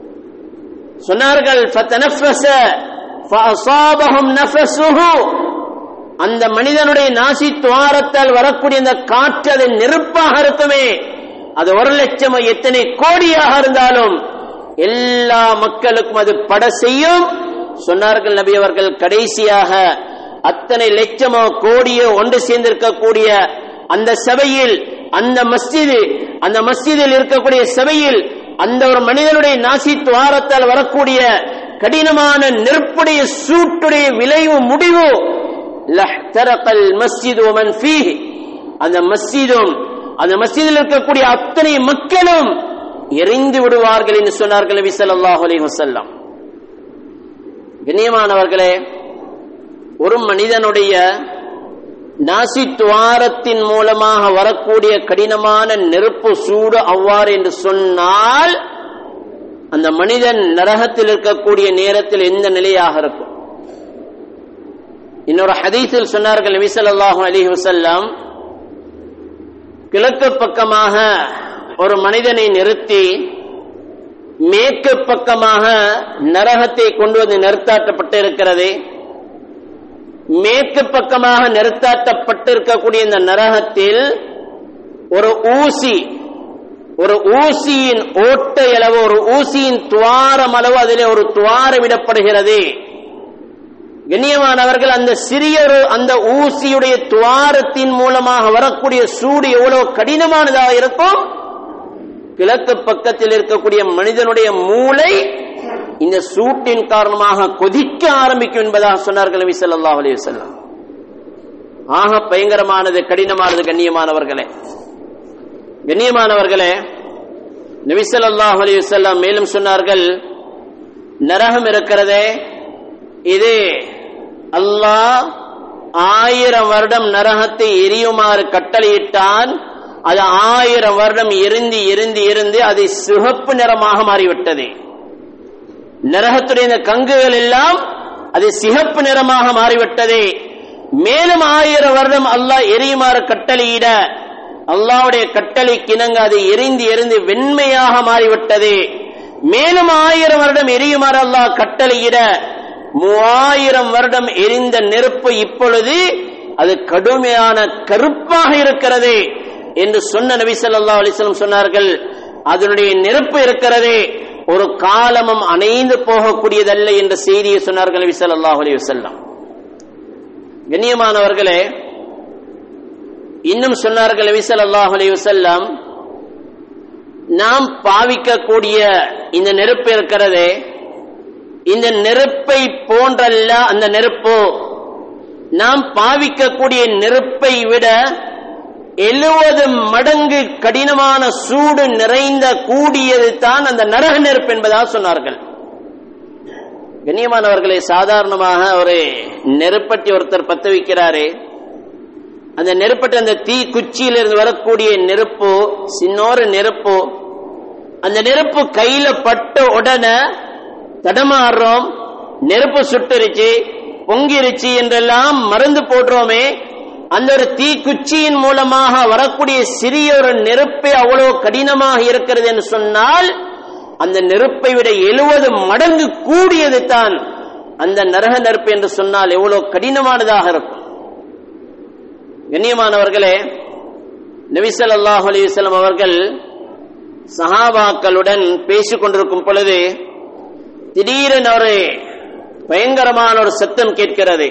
சொன்னார்கள் ஃபதனஃபஸ ஃபஅஸாபஹும் நஃபஸுஹு அந்த மனிதனுடைய நாசி துவாரத்தால் வரக்கூடிய அந்த காற்று அது நெருப்பாக இருக்குமே அது ஒரு லட்சம் எத்தனை கோடியாக இருந்தாலும் எல்லா மக்களுக்கும் அது பட செய்யும் சொன்னார்கள் நபி அவர்கள் கடைசியாக அத்தனை லட்சமோ கோடியோ ஒன்று சேர்ந்திருக்கக்கூடிய அந்த சபையில் அந்த மஸ்ஜிது அந்த மஸ்ஜிதில் இருக்கக்கூடிய சபையில் அந்த ஒரு மனிதனுடைய நாசி துவாரத்தால் வரக்கூடிய கடினமான நெருப்புடைய சூட்டுடைய விளைவு முடிவு லஹ்தரகல் மஸ்ஜிது வமன் ஃபீஹ் அந்த மஸ்ஜிதும் அந்த மஸ்ஜிதில் இருக்கக்கூடிய அத்தனை மக்களும் எரிந்து விடுவார்கள் என்று சொன்னார்கள் நபி ஸல்லல்லாஹு அலைஹி வஸல்லம் கண்ணியமானவர்களே ஒரு மனிதனுடைய நாசி துவாரத்தின் மூலமாக வரக்கூடிய கடினமான நெருப்பு சூடு அவ்வாறு என்று சொன்னால் அந்த மனிதன் நரகத்தில் இருக்கக்கூடிய நேரத்தில் எந்த நிலையாக இருக்கும் இன்னொரு ஹதீஸில் சொன்னார்கள் நபி ஸல்லல்லாஹு அலைஹி வஸல்லம் கிழக்கு பக்கமாக ஒரு மனிதனை நிறுத்தி மேற்கு பக்கமாக நரகத்தை கொண்டு வந்து நிறுத்தாட்டப்பட்டு இருக்கிறது மேற்கு பக்கமாக நிறுத்தாட்டப்பட்டிருக்கக்கூடிய இந்த நரகத்தில் ஒரு ஊசி ஒரு ஊசியின் ஓட்டை அளவு ஒரு ஊசியின் துவாரம் அளவு அதிலே ஒரு துவாரம் விடப்படுகிறது கண்ணியமானவர்கள் அந்த சிறிய ஒரு அந்த ஊசியுடைய துவாரத்தின் மூலமாக வரக்கூடிய சூடு எவ்வளவு கடினமானதாக இருக்கும் கிழக்கு பக்கத்தில் இருக்கக்கூடிய மனிதனுடைய மூளை இந்த சூட்டின் காரணமாக கொதிக்க ஆரம்பிக்கும் என்பதாக சொன்னார்கள் நபி ஸல்லல்லாஹு அலைஹி வஸல்லம் ஆக பயங்கரமானது கடினமானது கண்ணியமானவர்களே கண்ணியமானவர்களே நபி ஸல்லல்லாஹு அலைஹி வஸல்லம் மேலும் சொன்னார்கள் நரகம் இருக்கிறதே இது அல்லாஹ் ஆயிரம் வருடம் நரகத்தை எரியுமாறு கட்டளையிட்டான் அது ஆயிரம் வருடம் எரிந்து எரிந்து எரிந்து அது சிவப்பு நிறமாக மாறிவிட்டது நரகத்துடைய இந்த கங்குகள் எல்லாம் அது சிகப்பு நிறமாக மாறிவிட்டது மேலும் ஆயிரம் வருடம் அல்லாஹ் எரியுமாறு கட்டளையிட அல்லாவுடைய கட்டளை கிணங்க அது எரிந்து எரிந்து வெண்மையாக மாறிவிட்டது மேலும் ஆயிரம் வருடம் எரியுமாறு அல்லாஹ் கட்டளையிட மூவாயிரம் வருடம் எரிந்த நெருப்பு இப்பொழுது அது கடுமையான கருப்பாக இருக்கிறது என்று சொன்ன நபி ஸல்லல்லாஹு அலைஹி வஸல்லம் சொன்னார்கள் அதனுடைய நெருப்பு இருக்கிறது ஒரு காலமும் அணைந்து போகக்கூடியதல்ல என்ற செய்தியை சொன்னார்கள் நபி ஸல்லல்லாஹு அலைஹி வஸல்லம் கண்ணியமானவர்களே இன்னும் சொன்னார்கள் நபி ஸல்லல்லாஹு அலைஹி வஸல்லம் நாம் பாவிக்கக்கூடிய இந்த நெருப்பு இருக்கிறதே இந்த நெருப்பை போன்றல்ல அந்த நெருப்பு நாம் பாவிக்கக்கூடிய நெருப்பை விட எழுபது மடங்கு கடினமான சூடு நிறைந்த கூடியது தான் அந்த நரக நெருப்பு என்பதாக சொன்னார்கள் கண்ணியமானவர்களை சாதாரணமாக ஒரு நெருப்பட்டி ஒருத்தர் பத்த வைக்கிறாரே அந்த நெருப்பட்டி அந்த தீ குச்சியிலிருந்து வரக்கூடிய நெருப்பு சின்னோரு நெருப்பு அந்த நெருப்பு கையில பட்ட உடனே தடமாறுறோம் நெருப்பு சுட்டுருச்சு பொங்கிருச்சு என்றெல்லாம் மருந்து போடுறோமே அந்த ஒரு தீக்குச்சியின் மூலமாக வரக்கூடிய சிறிய ஒரு நெருப்பே அவ்வளவு கடினமாக இருக்கிறது என்று சொன்னால் அந்த நெருப்பை விட எழுபது மடங்கு கூடியது தான் அந்த நரக நெருப்பு என்று சொன்னால் எவ்வளவு கடினமானதாக இருக்கும் கண்ணியமானவர்களே நபிசல்லாஹு அலிவசலம் அவர்கள் சஹாபாக்களுடன் பேசிக் கொண்டிருக்கும் பொழுது திடீரென ஒரு பயங்கரமான ஒரு சத்தம் கேட்கிறது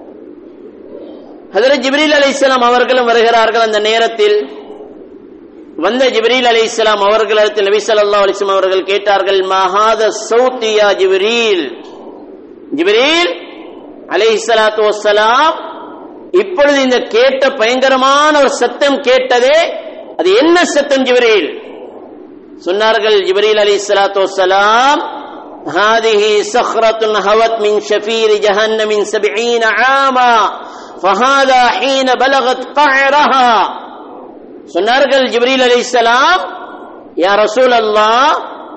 ஹதரத் ஜிப்ரீல் அலைஹிஸ்ஸலாம் அவர்களும் வருகிறார்கள் அந்த நேரத்தில் வந்த ஜிப்ரீல் அலைஹிஸ்ஸலாம் அவர்களிடத்தில் நபி ஸல்லல்லாஹு அலைஹி வஸல்லம் அவர்கள் கேட்டார்கள் மஹாத சௌத்தியா ஜிப்ரீல் ஜிப்ரீல் அலைஹிஸ்ஸலாத்து வஸ்ஸலாம் இப்பொழுது இந்த கேட்ட பயங்கரமான ஒரு சத்தம் கேட்டதே அது என்ன சத்தம் ஜிப்ரீல் சொன்னார்கள் ஜிப்ரீல் அலைஹிஸ்ஸலாத்து வஸ்ஸலாம் هذه صخرة هوت من شفير جهنم من سبعين عاما فهذا حين بلغت قعرها சொன்னார்கள் ஜிப்ரீல் அலைஹிஸ்ஸலாம் யா ரசூல் அல்லாஹ்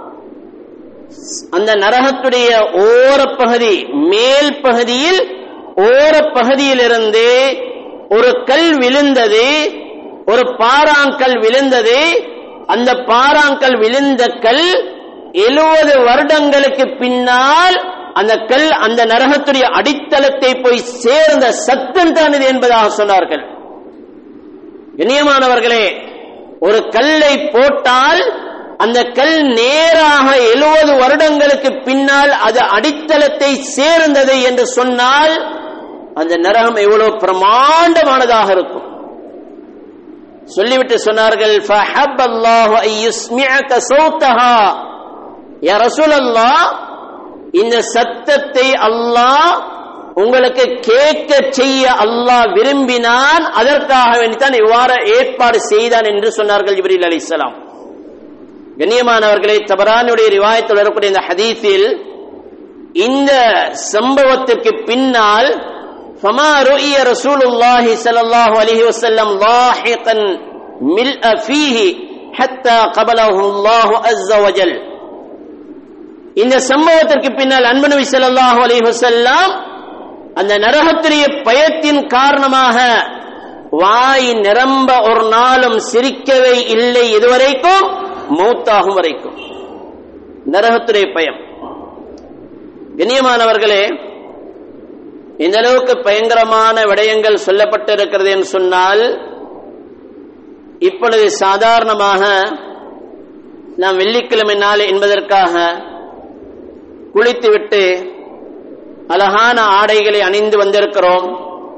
அந்த நரகத்துடைய ஓரப்பகுதி மேல் பகுதியில் ஓரப்பகுதியிலிருந்து ஒரு கல் விழுந்தது ஒரு பாறாங்கல் விழுந்தது அந்த பாறாங்கல் விழுந்த கல் எழுபது வருடங்களுக்கு பின்னால் அந்த கல் அந்த நரகத்துடைய அடித்தளத்தை போய் சேர்ந்த சத்தம் தான் இது என்பதாக சொன்னார்கள் கண்ணியமானவர்களே ஒரு கல்லை போட்டால் அந்த கல் நேராக எழுபது வருடங்களுக்கு பின்னால் அது அடித்தளத்தை சேர்ந்தது என்று சொன்னால் அந்த நரகம் எவ்வளவு பிரமாண்டமானதாக இருக்கும் சொல்லிவிட்டு சொன்னார்கள் فَحَبَّ اللَّهُ أَن يُسْمِعَكَ صَوْتَهَا யா ரசூலல்லாஹ் இந்த சத்தத்தை அல்லாஹ் உங்களுக்கு கேட்க செய்ய அல்லாஹ் விரும்பினான் அதற்காக வேண்டித்தான் இவ்வாறு ஏற்பாடு செய்தான் என்று சொன்னார்கள் ஜிப்ரீல் அலைஹிஸ்ஸலாம் கண்ணியமானவர்களே தபரானுடைய ரிவாயத்தில் வரக்கூடிய இந்த ஹதீஸில் இந்த சம்பவத்திற்கு பின்னால் فما رؤي رسول الله صلى الله عليه وسلم لاحقا ملء فيه حتى قبله الله عز وجل இந்த சம்பவத்திற்கு பின்னால் அன்பு நபி ஸல்லல்லாஹு அலைஹி வஸல்லம் அந்த நரகத்துடைய பயத்தின் காரணமாக வாய் நிரம்ப ஒரு நாளும் சிரிக்கவே இல்லை இதுவரைக்கும் மௌத்தாகும் வரைக்கும் நரகத்துடைய பயம் கண்ணியமானவர்களே இந்த அளவுக்கு பயங்கரமான விடயங்கள் சொல்லப்பட்டிருக்கிறது என்று சொன்னால் இப்பொழுது சாதாரணமாக நாம் வெள்ளிக்கிழமை நாள் என்பதற்காக குளித்துவிட்டு அழகான ஆடைகளை அணிந்து வந்திருக்கிறோம்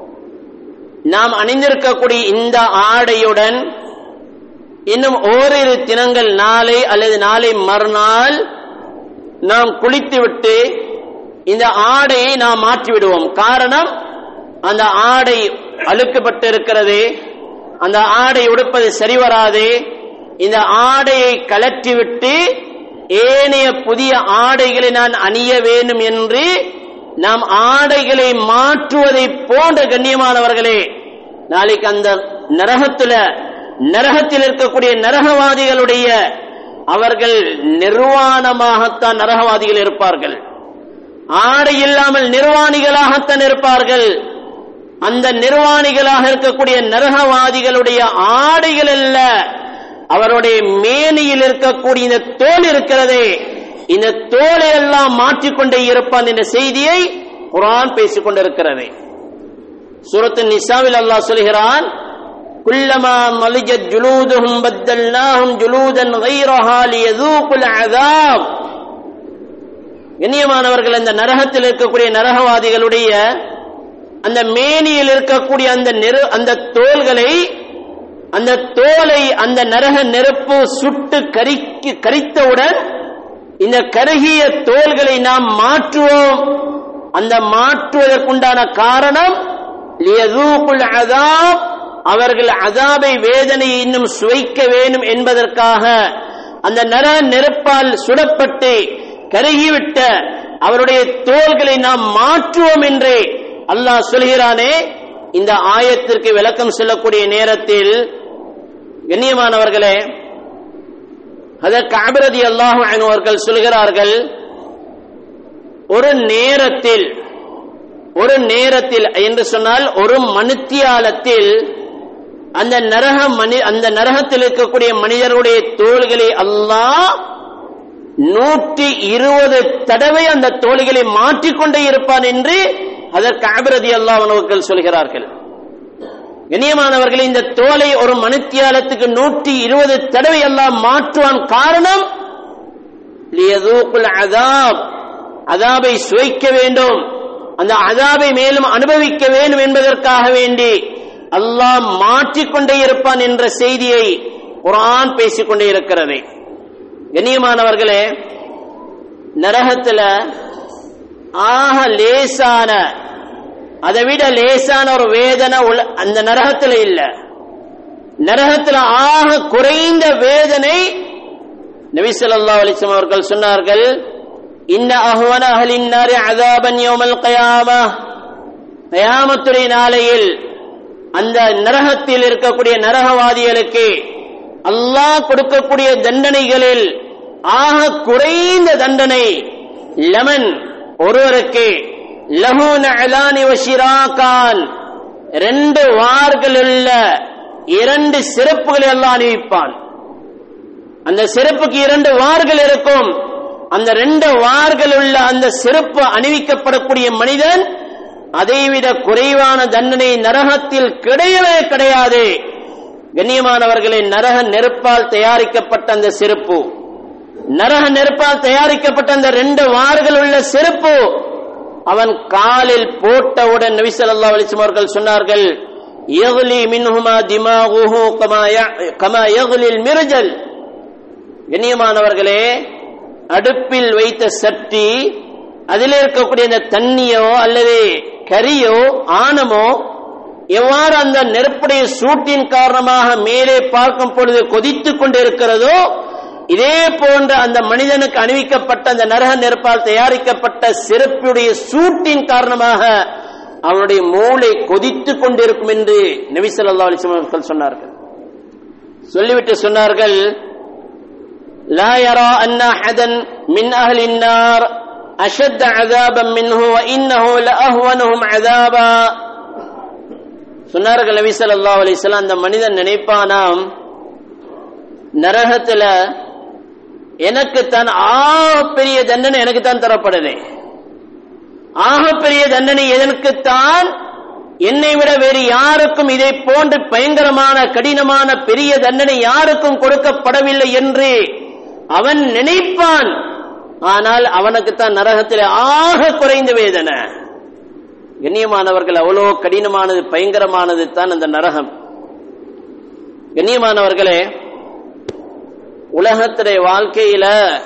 நாம் அணிந்திருக்கக்கூடிய இந்த ஆடையுடன் இன்னும் ஓரிரு தினங்கள் நாளை அல்லது நாளை மறுநாள் நாம் குளித்துவிட்டு இந்த ஆடையை நாம் மாற்றி விடுவோம் காரணம் அந்த ஆடை அழுக்கப்பட்டு இருக்கிறது அந்த ஆடை உடுப்பது சரி வராது இந்த ஆடையை கலற்றிவிட்டு ஏனைய புதிய ஆடைகளை நான் அணிய வேண்டும் என்று நாம் ஆடைகளை மாற்றுவதை போன்ற கண்ணியமானவர்களே நாளைக்கு அந்த நரகத்துல நரகத்தில் இருக்கக்கூடிய நரகவாதிகளுடைய அவர்கள் நிர்வாணமாகத்தான் நரகவாதிகள் இருப்பார்கள் ஆடை இல்லாமல் நிர்வாணிகளாகத்தான் இருப்பார்கள் அந்த நிர்வாணிகளாக இருக்கக்கூடிய நரகவாதிகளுடைய ஆடைகள் அல்ல அவருடைய மேனியில் இருக்கக்கூடிய இந்த தோல் இருக்கிறதே இந்த தோலை எல்லாம் மாற்றிக்கொண்டே இருப்பான் என்ற செய்தியை குரான் பேசிக் கொண்டிருக்கிறது சூரத்து நிசாவில் அல்லாஹ் சொல்கிறான் குல்லமா மலிஜத் ஜுலூதுஹும் பத்தல்னாஹும் ஜுலூதன் கைரஹா லியதூகுல் அஸாப் கண்ணியமானவர்கள் அந்த நரகத்தில் இருக்கக்கூடிய நரகவாதிகளுடைய அந்த மேனியில் இருக்கக்கூடிய அந்த நெரு அந்த தோள்களை அந்த தோலை அந்த நரக நெருப்பு சுட்டு கரிக்கு கரித்தவுடன் இந்த கருகிய தோள்களை நாம் மாற்றுவோம் அந்த மாற்றுவதற்குண்டான காரணம் லியதூகுல் அஸாப் அவர்கள் அதாபை வேதனை இன்னும் சுவைக்க வேண்டும் என்பதற்காக அந்த நர நெருப்பால் சுடப்பட்டு கருகிவிட்ட அவருடைய தோள்களை நாம் மாற்றுவோம் என்று அல்லாஹ் சொல்கிறானே இந்த ஆயத்திற்கு விளக்கம் சொல்லக்கூடிய நேரத்தில் கண்ணியமானவர்களே அதற்கு அபிரதி அல்லாஹு அவர்கள் சொல்கிறார்கள் ஒரு நேரத்தில் ஒரு நேரத்தில் என்று சொன்னால் ஒரு மனுத்தியாலத்தில் அந்த நரக மனி அந்த நரகத்தில் இருக்கக்கூடிய மனிதர்களுடைய தோள்களை அல்லாஹ் நூற்றி இருபது தடவை அந்த தோள்களை மாற்றிக்கொண்டே இருப்பான் என்று அதற்கு அபிரதி அல்லாஹ் அவர்கள் சொல்கிறார்கள் கண்ணியமானவர்கள் இந்த தோலை ஒரு மனுத்தியாலத்துக்கு நூற்றி இருபது தடவை எல்லாம் மாற்றுவான் காரணம் லியதூக்குல் அதாப் அதாபை சுவைக்க வேண்டும் அந்த அதாபை மேலும் அனுபவிக்க வேண்டும் என்பதற்காக வேண்டி அல்லாஹ் மாற்றிக்கொண்டே இருப்பான் என்ற செய்தியை குரான் பேசிக்கொண்டே இருக்கிறது கண்ணியமானவர்களே நரகத்துல ஆக லேசான அதை விட லேசான ஒரு வேதனை உள்ள அந்த நரகத்துல இல்ல நரகத்துல ஆக குறைந்த வேதனை நபி ஸல்லல்லாஹு அலைஹி வஸல்லம் அவர்கள் சொன்னார்கள் இன்ன அஹ்வன அஹ்லின் நாரி அஸாபன் யௌமல் கியாமா கியாமத்துடைய நாளையில் அந்த நரகத்தில் இருக்கக்கூடிய நரகவாதிகளுக்கு அல்லாஹ் கொடுக்கக்கூடிய தண்டனைகளில் ஆக குறைந்த தண்டனை லெமன் ஒருவருக்கு லஹூன் அலானி வஷிராகான் ரெண்டு வார்கள் உள்ள இரண்டு சிறப்புகளை எல்லாம் அணிவிப்பான் அந்த சிறப்புக்கு இரண்டு வார்கள் இருக்கும் அந்த ரெண்டு வார்கள் உள்ள அந்த சிறப்பு அணிவிக்கப்படக்கூடிய மனிதன் அதைவிட குறைவான தண்டனை நரகத்தில் கிடையவே கிடையாது கண்ணியமானவர்களின் நரக நெருப்பால் தயாரிக்கப்பட்ட அந்த செருப்பு நரக நெருப்பால் தயாரிக்கப்பட்ட அந்த ரெண்டு வார்கள் உள்ள செருப்பு அவன் காலில் போட்டவுடன் நபி ஸல்லல்லாஹு அலைஹி வஸல்லம் அவர்கள் சொன்னார்கள் யக்லி மின்ஹுமா திமாகுஹு கமா ய- கமா யக்லில் மிர்ஜல் கண்ணியமானவர்களே அடுப்பில் வைத்த சட்டி அதில் இருக்கக்கூடிய அந்த தண்ணியோ அல்லது கரியோ ஆணமோ எவ்வாறு அந்த நெருப்புடைய சூட்டின் காரணமாக மேலே பார்க்கும் பொழுது கொதித்துக் கொண்டிருக்கிறதோ இதே போன்ற அந்த மனிதனுக்கு அணிவிக்கப்பட்ட அந்த நரக நெருப்பால் தயாரிக்கப்பட்ட செருப்புடைய சூட்டின் காரணமாக அவனுடைய மூளை கொதித்துக் கொண்டிருக்கும் என்று நபி ஸல்லல்லாஹு அலைஹி வஸல்லம் அவர்கள் சொன்னார்கள் சொல்லிவிட்டு சொன்னார்கள் لا يرى أن أحدا من أهل النار أشد عذابا منه وإنه لأهونهم عذابا சொன்னார்கள் நபி ஸல்லல்லாஹு அலைஹி வஸல்லம் அந்த மனிதன் நினைப்பானாம் நரகத்துல எனக்கு தான் ஆக பெரிய தண்டனை எனக்கு தான் தரப்படுது ஆக பெரிய தண்டனை எதற்குத்தான் என்னை விட வேறு யாருக்கும் இதை போன்று பயங்கரமான கடினமான பெரிய தண்டனை யாருக்கும் கொடுக்கப்படவில்லை என்று அவன் நினைப்பான் ஆனால் அவனுக்குத்தான் நரகத்தில் ஆக குறைந்த வேதனை கண்ணியமானவர்கள் அவ்வளோ கடினமானது பயங்கரமானது தான் அந்த நரகம் கண்ணியமானவர்களே உலகத்துடைய வாழ்க்கையில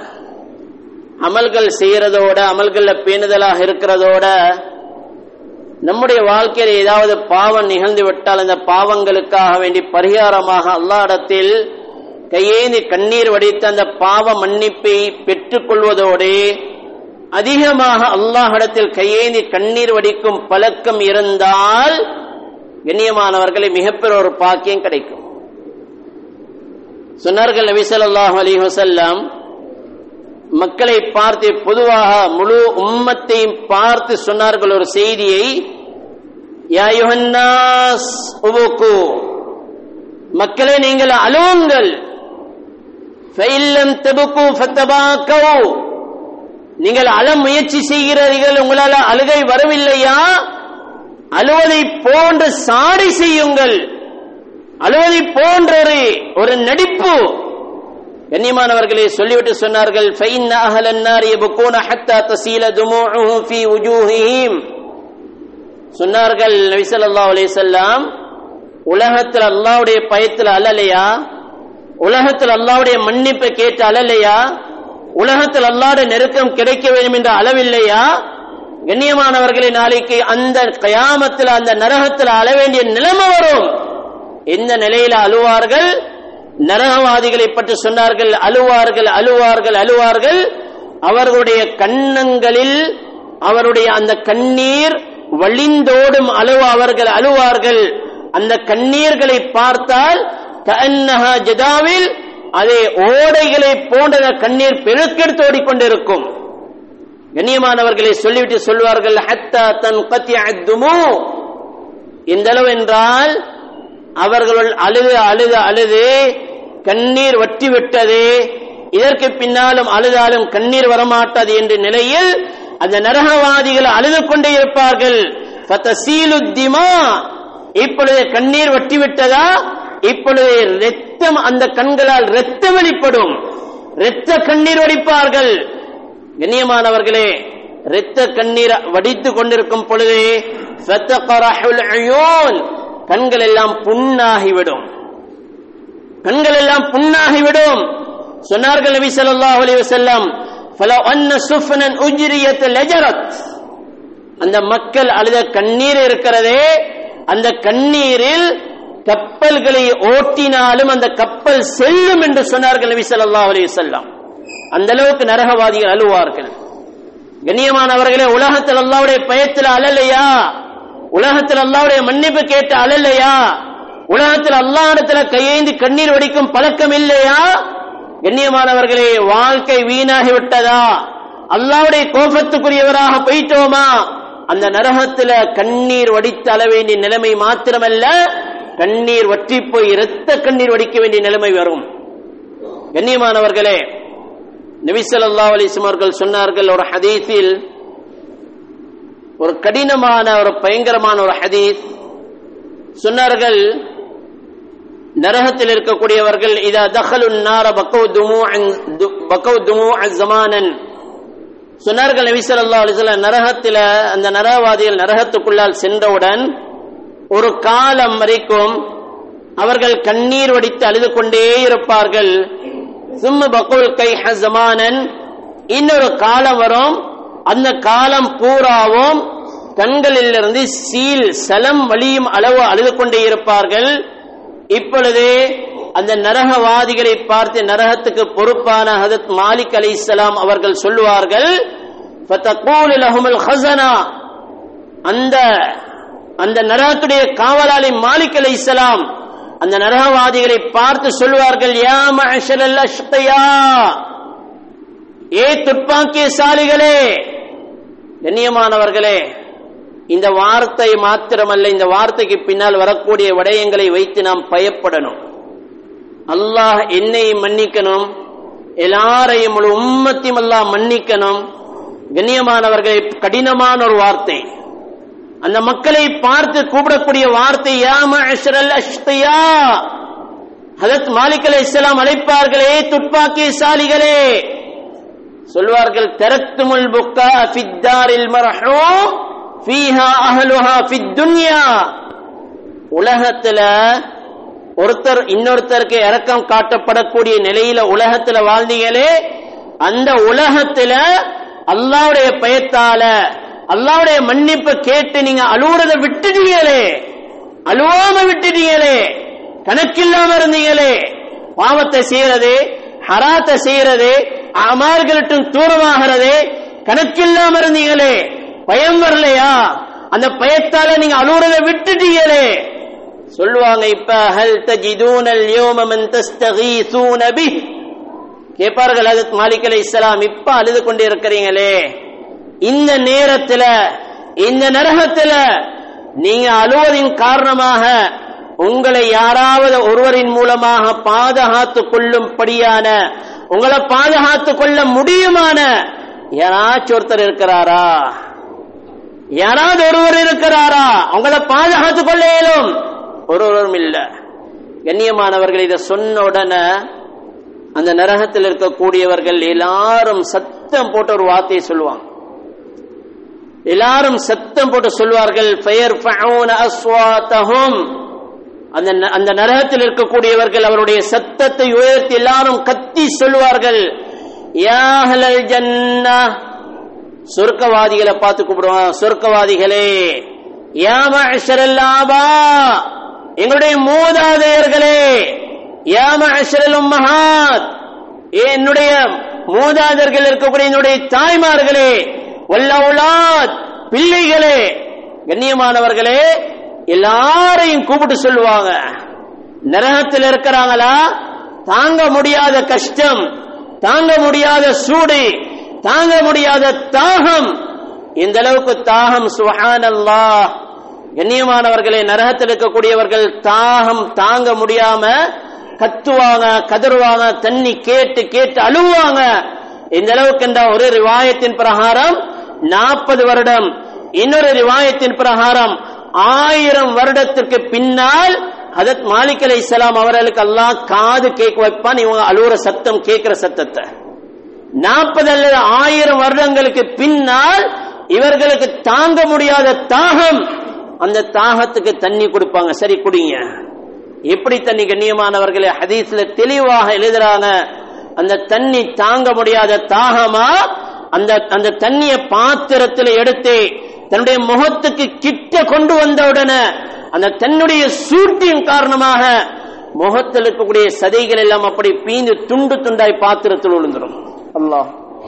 அமல்கள் செய்யறதோட அமல்கள்ல பேணுதலாக இருக்கிறதோட நம்முடைய வாழ்க்கையில ஏதாவது பாவம் நிகழ்ந்து விட்டால் அந்த பாவங்களுக்காக வேண்டி பரிகாரமாக அல்லாடத்தில் கையேந்தி கண்ணீர் வடித்து அந்த பாவ மன்னிப்பை பெற்றுக் கொள்வதோடு அதிகமாக அல்லாஹிடத்தில் கையேந்தி கண்ணீர் வடிக்கும் பழக்கம் இருந்தால் கண்ணியமானவர்களை மிகப்பெரிய ஒரு பாக்கியம் கிடைக்கும் சொன்னார்கள் நபி ஸல்லல்லாஹு அலைஹி வஸல்லம் மக்களை பார்த்து பொதுவாக முழு உம்மத்தையும் பார்த்து சொன்னார்கள் ஒரு செய்தியை யா யுஹன்னாஸ் உபுக்கு மக்களே நீங்கள் அழுவுங்கள் ஃபைல்லம் தபுக்கு ஃபத்தபாக்கவு நீங்கள் அழ முயற்சி செய்கிறீர்கள் உங்களால் அழுகை வரவில்லையா அழுவதை போன்று சாடி செய்யுங்கள் அழுவதை போன்ற ஒரு ஒரு நடிப்பு கண்ணியமானவர்களே சொல்லிவிட்டு சொன்னார்கள் ஃபைன் அஹலன் நார் யபுகூன ஹத்தா தசீல துமூஉஹும் ஃபீ வுஜூஹிஹிம் சொன்னார்கள் நபி ஸல்லல்லாஹு அலைஹி வஸல்லம் உலகத்தில் அல்லாஹ்வுடைய பயத்தில் அழலையா உலகத்தில் அல்லாஹ்வுடைய மன்னிப்பை கேட்டு அழலையா உலகத்தில் அல்லாஹ்வுடைய நெருக்கம் கிடைக்க வேண்டும் என்ற அளவில்லையா கண்ணியமானவர்களை நாளைக்கு அந்த கயாமத்தில் அந்த நரகத்தில் அழ வேண்டிய நிலைமை வரும் எந்த நிலையில அழுவார்கள் நரகவாதிகளை பற்றி சொன்னார்கள் அழுவார்கள் அழுவார்கள் அழுவார்கள் அவர்களுடைய கண்ணங்களில் அவருடைய அந்த கண்ணீர் வழிந்தோடும் அழுவ அவர்கள் அழுவார்கள் அந்த கண்ணீர்களை பார்த்தால் கஅன்னஹா ஜதாவில் அதே ஓடைகளை போன்ற அந்த கண்ணீர் பெருக்கெடுத்து ஓடிக்கொண்டிருக்கும் கண்ணியமானவர்களை சொல்லிவிட்டு சொல்வார்கள் ஹத்தா தன் கத்தி அத்துமோ இந்த அளவு என்றால் அவர்கள் அழுது அழுது அழுது கண்ணீர் வற்றி விட்டது இதற்கு பின்னாலும் அழுதாலும் கண்ணீர் வரமாட்டாது என்ற நிலையில் அந்த நரகவாதிகள் அழுது கொண்டே இருப்பார்கள் ஃபதசீலு திமா இப்பொழுது கண்ணீர் வற்றி விட்டதா இப்பொழுது ரத்தம் அந்த கண்களால் ரத்தம் வெளிப்படும் இரத்த கண்ணீர் வடிப்பார்கள் கண்ணியமானவர்களே இரத்த கண்ணீர் வடித்துக் கொண்டிருக்கும் பொழுது ஃபத்தகரஹுல் அயூன் கண்கள் எல்லாம் புண்ணாகிவிடும் கண்கள் எல்லாம் புண்ணாகிவிடும் சொன்னார்கள் நபி ஸல்லல்லாஹு அலைஹி வஸல்லம் ஃபலோ அன்ன சுஃபனன் உஜ்ரியத் லஜரத் அந்த மக்கள் அழுத கண்ணீர் இருக்கிறதே அந்த கண்ணீரில் கப்பல்களை ஓட்டினாலும் அந்த கப்பல் செல்லும் என்று சொன்னார்கள் நபி ஸல்லல்லாஹு அலைஹி வஸல்லம் அந்த அளவுக்கு நரகவாதிகள் அழுவார்கள் கண்ணியமானவர்களே உலகத்தில் அல்லாவுடைய பயத்தில் அழலையா உலகத்தில் அல்லாவுடைய மன்னிப்பு கேட்டு அழலையா உலகத்தில் அல்லாஹ்விடத்துல கையேந்தி கண்ணீர் வடிக்கும் பழக்கம் இல்லையா கண்ணியமானவர்களே வாழ்க்கை வீணாகி விட்டதா அல்லாவுடைய கோபத்துக்குரியவராக போயிட்டோமா அந்த நரகத்துல கண்ணீர் வடித்து அழ வேண்டிய நிலைமை மாத்திரமல்ல கண்ணீர் வற்றி போய் இரத்த கண்ணீர் வடிக்க வேண்டிய நிலைமை வரும் கண்ணியமானவர்களே நபி ஸல்லல்லாஹு அலைஹி வஸல்லம் அவர்கள் சொன்னார்கள் ஒரு ஹதீஸில் ஒரு கடினமான ஒரு பயங்கரமான ஒரு ஹதீஸ் சொன்னார்கள் நரகத்தில் இருக்கக்கூடியவர்கள் இதா தஹலு நார பக்கவு துமூஅன் து- பக்கவு துமு அஸ்ஸமானன் சொன்னார்கள் நபி ஸல்லல்லாஹு அலைஹி வஸல்லம் நரகத்தில அந்த நரகவாதிகள் நரகத்துக்குள்ளால் சென்றவுடன் ஒரு காலம் வரைக்கும் அவர்கள் கண்ணீர் வடித்து அழுது கொண்டே இருப்பார்கள் சும்ம பக்குல் கை ஹசமானன் இன்னொரு காலம் வரும் அந்த காலம் பூராவும் கண்களிலிருந்து சீல் சலம் வழியும் அளவு அழுது கொண்டே இருப்பார்கள் இப்பொழுது அந்த நரகவாதிகளை பார்த்து நரகத்துக்கு பொறுப்பான ஹதத் மாலிக் அலி இஸ்லாம் அவர்கள் சொல்லுவார்கள் فَتَقُولُ لَهُمُ الْخَزَنَةُ அந்த அந்த நரகத்துடைய காவலாளி மாலிக் அலை இஸ்லாம் அந்த நரகவாதிகளை பார்த்து சொல்வார்கள் யா மஅஷரல் அஷ்கியா ஏ துப்பாக்கியசாலிகளே கண்ணியமானவர்களே இந்த வார்த்தை மாத்திரமல்ல இந்த வார்த்தைக்கு பின்னால் வரக்கூடிய விடயங்களை வைத்து நாம் பயப்படணும் அல்லாஹ் என்னை மன்னிக்கணும் எல்லாரையும் முழு உம்மத்தையும் அல்லாஹ் மன்னிக்கணும் கண்ணியமானவர்களை கடினமான ஒரு வார்த்தை அந்த மக்களை பார்த்து கூப்பிடக்கூடிய வார்த்தை யா மஅஷரல் அஷ்கியா ஹதரத் மாலிக் அலை இஸ்லாம் அழைப்பார்களே துப்பாக்கியசாலிகளே சொல்வார்கள் தரத்துமுல் புக்கா ஃபித்தாரில் மர்ஹூம் ஃபீஹா அஹ்லுஹா ஃபித் துன்யா உலகத்துல ஒருத்தர் இன்னொருத்தருக்கு இரக்கம் காட்டப்படக்கூடிய நிலையில உலகத்துல வாழ்ந்தீங்களே அந்த உலகத்துல அல்லாவுடைய பயத்தால அல்லாவுடைய மன்னிப்பை கேட்டு நீங்க அழுவுறதை விட்டுட்டீங்களே அழுவாம விட்டுட்டீங்களே கணக்கில்லாம இருந்தீங்களே பாவத்தை செய்யறது ஹராத்தை செய்யறது அமார்களுக்கும் தூரமாகிறது கணக்கில்லாம இருந்தீங்களே பயம் வரலையா அந்த பயத்தால நீங்க அழுவுறதை விட்டுட்டீங்களே சொல்லுவாங்க இப்ப ஹல் தஜிதூனல் யௌம மன் தஸ்தகீசூன பிஹ் கேட்பார்கள் அது மாலிக் அலை இஸ்லாம் இப்ப அழுது கொண்டு இருக்கிறீங்களே இந்த நேரத்துல இந்த நரகத்துல நீங்க அழுவதின் காரணமாக உங்களை யாராவது ஒருவரின் மூலமாக பாதுகாத்துக் கொள்ளும்படியான உங்களை பாதுகாத்துக் கொள்ள முடியுமான யாராச்சும் ஒருத்தர் இருக்கிறாரா யாராவது ஒருவர் இருக்கிறாரா உங்களை பாதுகாத்துக் கொள்ள இயலும் ஒருவரும் இல்ல கண்ணியமானவர்கள் இதை சொன்ன உடனே அந்த நரகத்தில் இருக்கக்கூடியவர்கள் எல்லாரும் சத்தம் போட்ட ஒரு வார்த்தையை சொல்லுவாங்க எல்லாரும் சத்தம் போட்டு சொல்வார்கள் அந்த அந்த நரகத்தில் இருக்கக்கூடியவர்கள் அவருடைய சத்தத்தை உயர்த்தி எல்லாரும் கத்தி சொல்வார்கள் யாஹலல் ஜன்னா சொர்க்கவாதிகளை பார்த்து கூப்பிடுவாங்க சொர்க்கவாதிகளே யாமஷரல்லாபா எங்களுடைய மூதாதையர்களே யாமஷரல் உம்மஹாத் என்னுடைய மூதாதர்கள் இருக்கக்கூடிய என்னுடைய தாய்மார்களே வல்லவுலாத் பிள்ளைகளே கண்ணியமானவர்களே எல்லாரையும் கூப்பிட்டு சொல்லுவாங்க நரகத்தில் இருக்கிறாங்களா தாங்க முடியாத கஷ்டம் தாங்க முடியாத சூடு தாங்க முடியாத தாகம் இந்த அளவுக்கு தாகம் சுஹான் அல்லாஹ் கண்ணியமானவர்களே நரகத்தில் இருக்கக்கூடியவர்கள் தாகம் தாங்க முடியாம கத்துவாங்க கதறுவாங்க தண்ணி கேட்டு கேட்டு அழுவாங்க இந்த அளவுக்கு என்ற ஒரு ரிவாயத்தின் பிரகாரம் நாற்பது வருடம் இன்னொரு ரிவாயத்தின் பிரகாரம் ஆயிரம் வருடத்திற்கு பின்னால் ஹதத் மாலிக் அலை இஸ்லாம் அவர்களுக்கு அல்லாஹ் காது கேட்க வைப்பான் இவங்க அழுவுற சத்தம் கேட்கிற சத்தத்தை நாற்பது அல்லது ஆயிரம் வருடங்களுக்கு பின்னால் இவர்களுக்கு தாங்க முடியாத தாகம் அந்த தாகத்துக்கு தண்ணி கொடுப்பாங்க சரி குடிங்க எப்படி தண்ணி கண்ணியமானவர்களே ஹதீஸ்ல தெளிவாக எழுதுறாங்க அந்த தண்ணி தாங்க முடியாத தாகமா அந்த அந்த தண்ணிய பாத்திரத்தில் எடுத்து தன்னுடைய முகத்துக்கு கிட்ட கொண்டு வந்த உடனே அந்த தன்னுடைய சூட்டின் காரணமாக முகத்தில் இருக்கக்கூடிய சதைகள் எல்லாம் அப்படி பீந்து துண்டு துண்டாய் பாத்திரத்தில் விழுந்துடும் அல்லாஹ்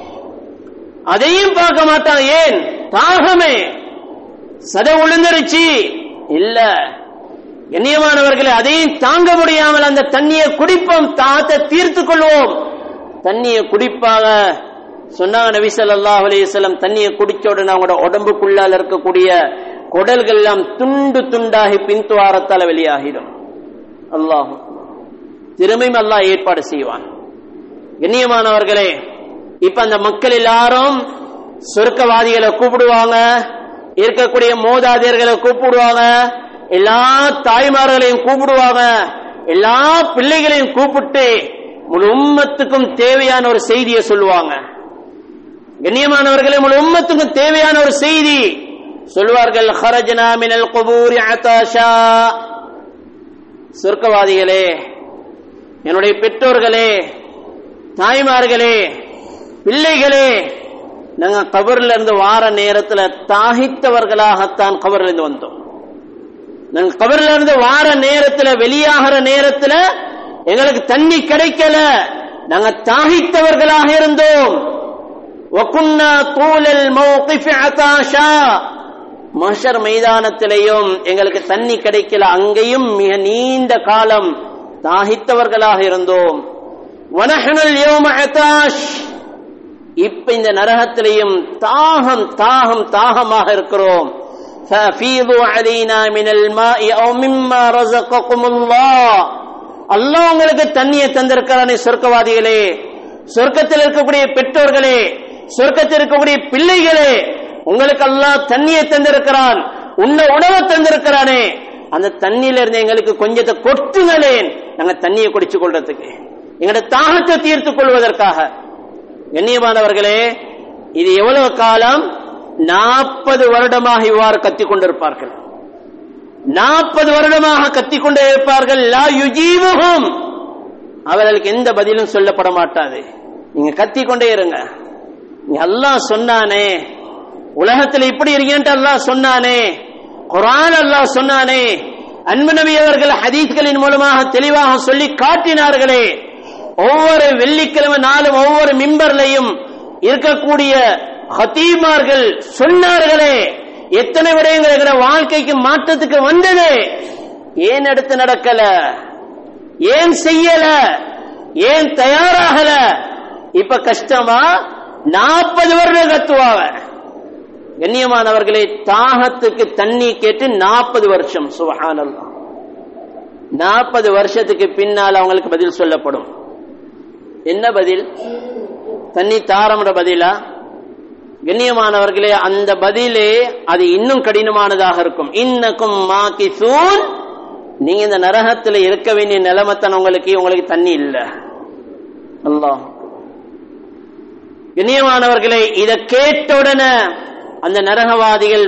அதையும் பார்க்க மாட்டான் ஏன் தாகமே சதை விழுந்துருச்சு இல்ல கண்ணியமானவர்களை அதையும் தாங்க முடியாமல் அந்த தண்ணியை குடிப்போம் தாத்தை தீர்த்து கொள்வோம் தண்ணியை குடிப்பாங்க சொன்னாங்க நபி ஸல்லல்லாஹு அலைஹி வஸல்லம் தண்ணியை குடிச்ச உடனே அவங்களோட உடம்புக்குள்ளால இருக்கக்கூடிய குடல்கள் எல்லாம் துண்டு துண்டாகி பின்துவாரத்தால வெளியாகிடும் அல்லாஹ் திரும்பியும் அல்லாஹ் ஏற்பாடு செய்வான் கண்ணியமானவர்களே இப்ப அந்த மக்கள் எல்லாரும் சொர்க்கவாதிகளை கூப்பிடுவாங்க இருக்கக்கூடிய மோதாதையர்களை கூப்பிடுவாங்க எல்லா தாய்மார்களையும் கூப்பிடுவாங்க எல்லா பிள்ளைகளையும் கூப்பிட்டு முழு உம்மத்துக்கும் தேவையான ஒரு செய்தியை சொல்லுவாங்க கண்ணியமானவர்களே முழு உம்மத்துக்கும் தேவையான ஒரு செய்தி சொல்வார்கள் ஹரஜனா மினல் குபூரி அதாஷா சொர்க்கவாதிகளே என்னுடைய பெற்றோர்களே தாய்மார்களே பிள்ளைகளே நாங்க கபர்ல இருந்து வார நேரத்துல தாகித்தவர்களாகத்தான் கபர்ல இருந்து வந்தோம் நாங்க கபர்ல இருந்து வார நேரத்துல வெளியாகிற நேரத்துல எங்களுக்கு தண்ணி கிடைக்கல நாங்க தாகித்தவர்களாக இருந்தோம் وَكُنَّا طُولَ الْمَوْقِفِ عَطَاشًا மஷர் மைதானத்திலேயும் எங்களுக்கு தண்ணி கிடைக்கல அங்கேயும் மிக நீண்ட காலம் தாகித்தவர்களாக இருந்தோம் وَنَحْنُ الْيَوْمَ عَطَاشٍ இப்ப இந்த நரகத்திலையும் தாகம் தாகம் தாகமாக இருக்கிறோம் فَأَفِيضُوا عَلَيْنَا مِنَ الْمَاءِ أَوْ مِمَّا رَزَقَكُمُ اللَّهُ அல்லாஹ் உங்களுக்கு தண்ணியை தந்திருக்கிறானே சொர்க்கவாதிகளே சொர்க்கத்தில் இருக்கக்கூடிய பெற்றோர்களே சொர்க்கத்தில் இருக்கக்கூடிய பிள்ளைகளே உங்களுக்கு அல்லாஹ் தண்ணியை தந்திருக்கிறான் உன்ன உணவை தந்திருக்கிறானே அந்த தண்ணியில இருந்து எங்களுக்கு கொஞ்சத்தை கொட்டுங்களேன் நாங்க தண்ணியை குடிச்சு கொள்றதுக்கு எங்களோட தாகத்தை தீர்த்துக் கொள்வதற்காக கண்ணியமானவர்களே இது எவ்வளவு காலம் நாற்பது வருடமாக இவ்வாறு கத்திக் கொண்டிருப்பார்கள் நாற்பது வருடமாக கத்திக் கொண்டே இருப்பார்கள் லா யுஜீவுகும் அவர்களுக்கு எந்த பதிலும் சொல்லப்பட மாட்டாது நீங்க கத்திக் கொண்டே இருங்க நீ அல்லாஹ் சொன்னானே உலகத்தில் இப்படி இருக்கேன்ட்டு அல்லாஹ் சொன்னானே குரான் அல்லாஹ் சொன்னானே அன்பு நபி அவர்கள் ஹதீஸ்களின் மூலமாக தெளிவாக சொல்லி காட்டினார்களே ஒவ்வொரு வெள்ளிக்கிழமை நாளும் ஒவ்வொரு மிம்பர்லையும் இருக்கக்கூடிய ஹத்தீமார்கள் சொன்னார்களே எத்தனை விடயங்கள் எங்கிற வாழ்க்கைக்கு மாற்றத்துக்கு வந்தது ஏன் எடுத்து நடக்கல ஏன் செய்யல ஏன் தயாராகல இப்ப கஷ்டமா நாற்பது வருடம் கத்துவாவ கண்ணியமானவர்களே தாகத்துக்கு தண்ணி கேட்டு நாற்பது வருஷம் சுபஹானல்லா நாற்பது வருஷத்துக்கு பின்னால் அவங்களுக்கு பதில் சொல்லப்படும் என்ன பதில் தண்ணி தாரம்ன்ற பதிலா கண்ணியமானவர்களே அந்த பதிலே அது இன்னும் கடினமானதாக இருக்கும் இன்னக்கும் மாக்கி சூன் நீங்க இந்த நரகத்துல இருக்க வேண்டிய நிலைமைத்தான் உங்களுக்கு உங்களுக்கு தண்ணி இல்ல அல்லாஹ் கண்ணியமானவர்களே இத கேட்ட உடனே அந்த நரகவாதிகள்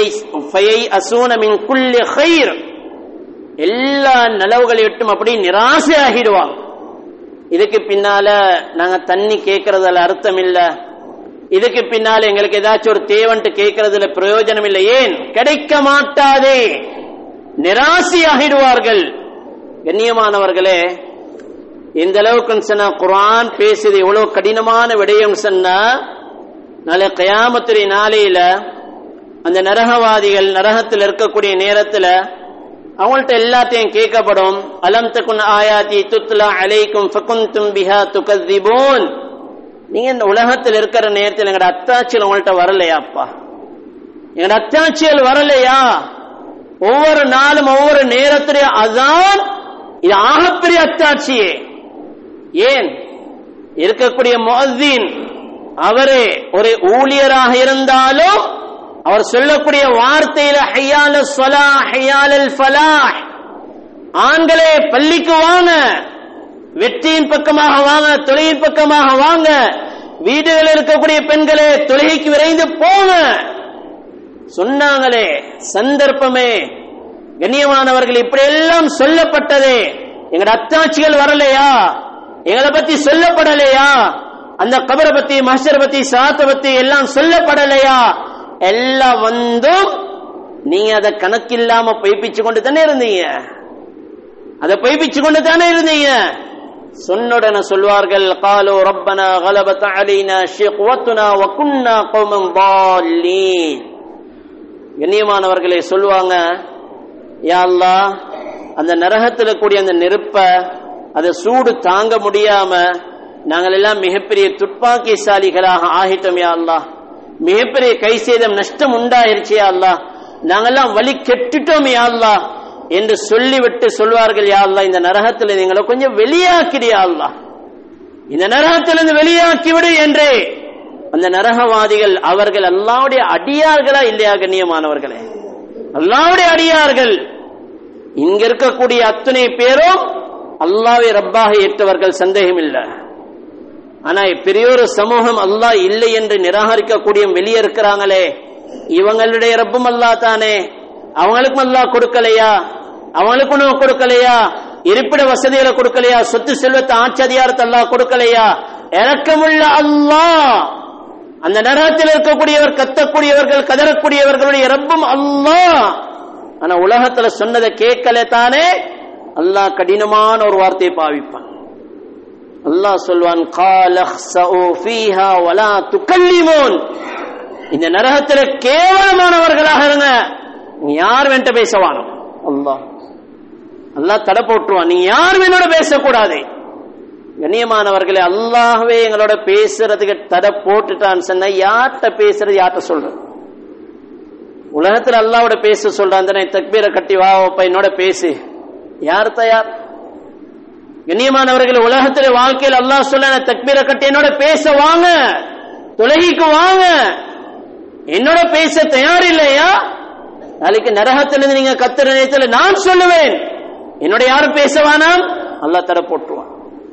எல்லா நலவுகளை விட்டும் அப்படி நிராசை ஆகிடுவாங்க இதுக்கு பின்னால நாங்க தண்ணி கேட்கறதுல அர்த்தம் இல்ல இதுக்கு பின்னால எங்களுக்கு ஏதாச்சும் ஒரு தேவன்ட்டு கேட்கறதுல பிரயோஜனம் இல்லை ஏன் கிடைக்க மாட்டாதே நிராசி ஆகிடுவார்கள் கண்ணியமானவர்களே இந்த அளவுக்கு சொன்ன குரான் பேசுது எவ்வளவு கடினமான விடயம் சொன்னா நாளை கயாமத்துறை நாளையில அந்த நரகவாதிகள் நரகத்தில் இருக்கக்கூடிய நேரத்துல அவங்கள்ட்ட எல்லாத்தையும் கேட்கப்படும் அலம் தகுன் ஆயாத்தி துத்லா அலைக்கும் ஃபகுந்தும் பிஹா துகதிபூன் நீங்க இந்த உலகத்தில் இருக்கிற நேரத்தில் எங்கட அத்தாட்சியில் உங்கள்ட்ட வரலையாப்பா எங்கட அத்தாட்சியல் வரலையா ஒவ்வொரு நாளும் ஒவ்வொரு நேரத்துடைய அதான் இது ஆகப்பெரிய அத்தாட்சியே ஏன் இருக்கக்கூடிய முஅzzin அவரே ஒரு ஊழியராக இருந்தாலும் அவர் சொல்லக்கூடிய வார்த்தையில ஹையால சொலா ஹையாலல் ஃபலாஹ் ஆண்களே பள்ளிக்கு வாங்க வெற்றியின் பக்கமாக வாங்க தொழிலின் பக்கமாக வாங்க வீடுகளில் இருக்கக்கூடிய பெண்களே தொழுகைக்கு விரைந்து போங்க சொன்னாங்களே சந்தர்ப்பமே கண்ணியமானவர்கள் இப்படி எல்லாம் சொல்லப்பட்டதே எங்கட அத்தாட்சிகள் வரலையா எங்களை பத்தி சொல்லப்படலையா அந்த கபரை பத்தி மஹர் பத்தி சாத்த பத்தி எல்லாம் சொல்லப்படலையா எல்லாம் வந்தும் நீங்க அதை கணக்கில்லாம பொய்ப்பிச்சு கொண்டு தானே இருந்தீங்க அதை பொய்ப்பிச்சு கொண்டு தானே இருந்தீங்க சொன்னுடனே சொல்வார்கள் காலோ ரப்பனா கலபத் அலைனா ஷிக்வத்துனா வகுன்னா கௌமம் பாலீன் கண்ணியமானவர்களே சொல்லுவாங்க யா அல்லாஹ் அந்த நரகத்துல கூடிய அந்த நெருப்ப அதை சூடு தாங்க முடியாம நாங்கள் எல்லாம் மிகப்பெரிய துப்பாக்கிசாலிகளாக ஆகிட்டோம் யா அல்லாஹ் மிகப்பெரிய கை சேதம் நஷ்டம் உண்டாயிருச்சு யா அல்லாஹ் நாங்கெல்லாம் வழி கெட்டுட்டோம் யா அல்லாஹ் என்று சொல்லிவிட்டு சொல்வார்கள் யா அல்லாஹ் இந்த நரகத்தில் நீங்களை கொஞ்சம் வெளியாக்கிறியா அல்லாஹ் இந்த நரகத்திலிருந்து வெளியாக்கி விடு என்று அந்த நரகவாதிகள் அவர்கள் அல்லாவுடைய அடியார்களா இல்லையா கண்ணியமானவர்களே அல்லாவுடைய அடியார்கள் இங்க இருக்கக்கூடிய அத்தனை பேரும் அல்லாவை ரப்பாக ஏற்றவர்கள் சந்தேகம் இல்லை ஆனா பெரியோரு சமூகம் அல்லாஹ் இல்லை என்று நிராகரிக்கக்கூடிய வெளியே இருக்கிறாங்களே இவங்களுடைய ரப்பும் அல்லா தானே அவங்களுக்கும் அல்லாஹ் கொடுக்கலையா அவங்களுக்கு உணவு கொடுக்கலையா இருப்பிட வசதிகளை கொடுக்கலையா சொத்து செல்வத்தை ஆட்சி அதிகாரத்தை அல்லாஹ் கொடுக்கலையா இறக்கமுள்ள அல்லாஹ் அந்த நரகத்தில் இருக்கக்கூடியவர் கத்தக்கூடியவர்கள் கதறக்கூடியவர்களுடைய ரப்பும் அல்லாஹ் ஆனா உலகத்துல சொன்னதை கேட்கல தானே அல்லாஹ் கடினமான ஒரு வார்த்தையை பாவிப்பான் அல்லாஹ் சொல்வான் காலஹ்ஸஉ ஃபீஹா வலா துகல்லிமூன் இந்த நரகத்துல கேவலமானவர்களாக இருங்க நீ யார் வேண்ட பேசவானோ அல்லாஹ் அல்லாஹ் தடை போட்டுருவான் நீ யார் வேணோட பேசக்கூடாது கண்ணியமானவர்களே அல்லாஹ்வே எங்களோட பேசுறதுக்கு தடை போட்டுட்டான்னு சொன்னா யார்கிட்ட பேசுறது யார்கிட்ட சொல்றது உலகத்துல அல்லாவோட பேச சொல்றான் தானே தக்பீரை கட்டி வா அப்ப என்னோட பேசு யார் தயார் கண்ணியமானவர்கள் உலகத்துல வாழ்க்கையில் அல்லாஹ் சொல்ல தக்பீரை கட்டி என்னோட பேச வாங்க தொலகிக்கு வாங்க என்னோட பேச தயார் இல்லையா நாளைக்கு நரகத்திலிருந்து நீங்க கத்துற நேரத்தில் நான் சொல்லுவேன் என்னோட யாரும் பேசவானாம் அல்லாஹ் தடை போட்டுருவான்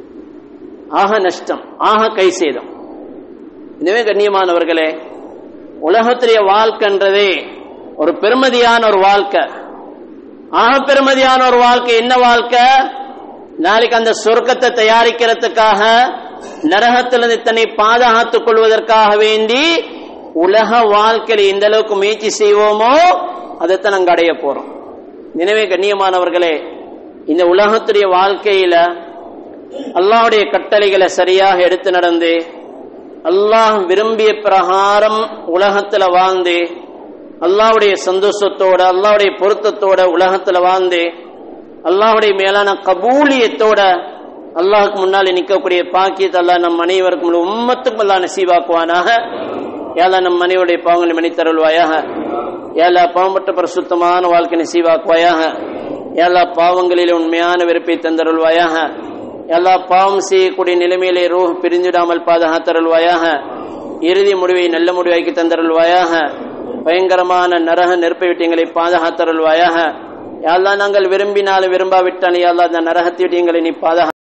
ஆக நஷ்டம் ஆக கை சேதம் எனவே கண்ணியமானவர்களே உலகத்திலேய வாழ்க்கைன்றதே ஒரு பெருமதியான ஒரு வாழ்க்கை ஆக பெருமதியான ஒரு வாழ்க்கை என்ன வாழ்க்கை நாளைக்கு அந்த சொர்க்கத்தை தயாரிக்கிறதுக்காக நரகத்திலிருந்து தன்னை பாதுகாத்துக் கொள்வதற்காக வேண்டி உலக வாழ்க்கையில எந்த அளவுக்கு முயற்சி செய்வோமோ அதைத்தான் நாங்கள் அடைய போறோம் எனவே கண்ணியமானவர்களே இந்த உலகத்துடைய வாழ்க்கையில அல்லாஹுடைய கட்டளைகளை சரியாக எடுத்து நடந்து அல்லாஹ் விரும்பிய பிரகாரம் உலகத்துல வாழ்ந்து அல்லாஹ்வுடைய சந்தோஷத்தோட அல்லாஹ்வுடைய பொருத்தத்தோட உலகத்துல வாழ்ந்து அல்லாஹ்வுடைய மேலான கபூலியத்தோட அல்லாஹுக்கு முன்னால் நிற்கக்கூடிய பாக்கியத்தை அல்லாஹ் நம் அனைவருக்கும் உம்மத்துக்கும் அல்லாஹ் நசீவாக்குவானாக ஏலா நம் மனைவியுடைய பாவங்களை மன்னித்தருள்வாயாக ஏலா பாவப்பட்ட பரிசுத்தமான வாழ்க்கை நசீவாக்குவாயாக எல்லா பாவங்களிலே உண்மையான வெறுப்பை தந்தருள்வாயாக எல்லா பாவம் செய்யக்கூடிய நிலைமையிலே ரூஹ் பிரிஞ்சிடாமல் பாதுகாத்தருள்வாயாக இறுதி முடிவை நல்ல முடிவாக்கி தந்தருள்வாயாக பயங்கரமான நரக நெருப்பை விட்டு எங்களை பாதுகாத்தருள்வாயாக யாழ்லா நாங்கள் விரும்பினாலும் விரும்பாவிட்டாலும் யாழ்லா அந்த நரகத்தை விட்டு எங்களை நீ பாதுகா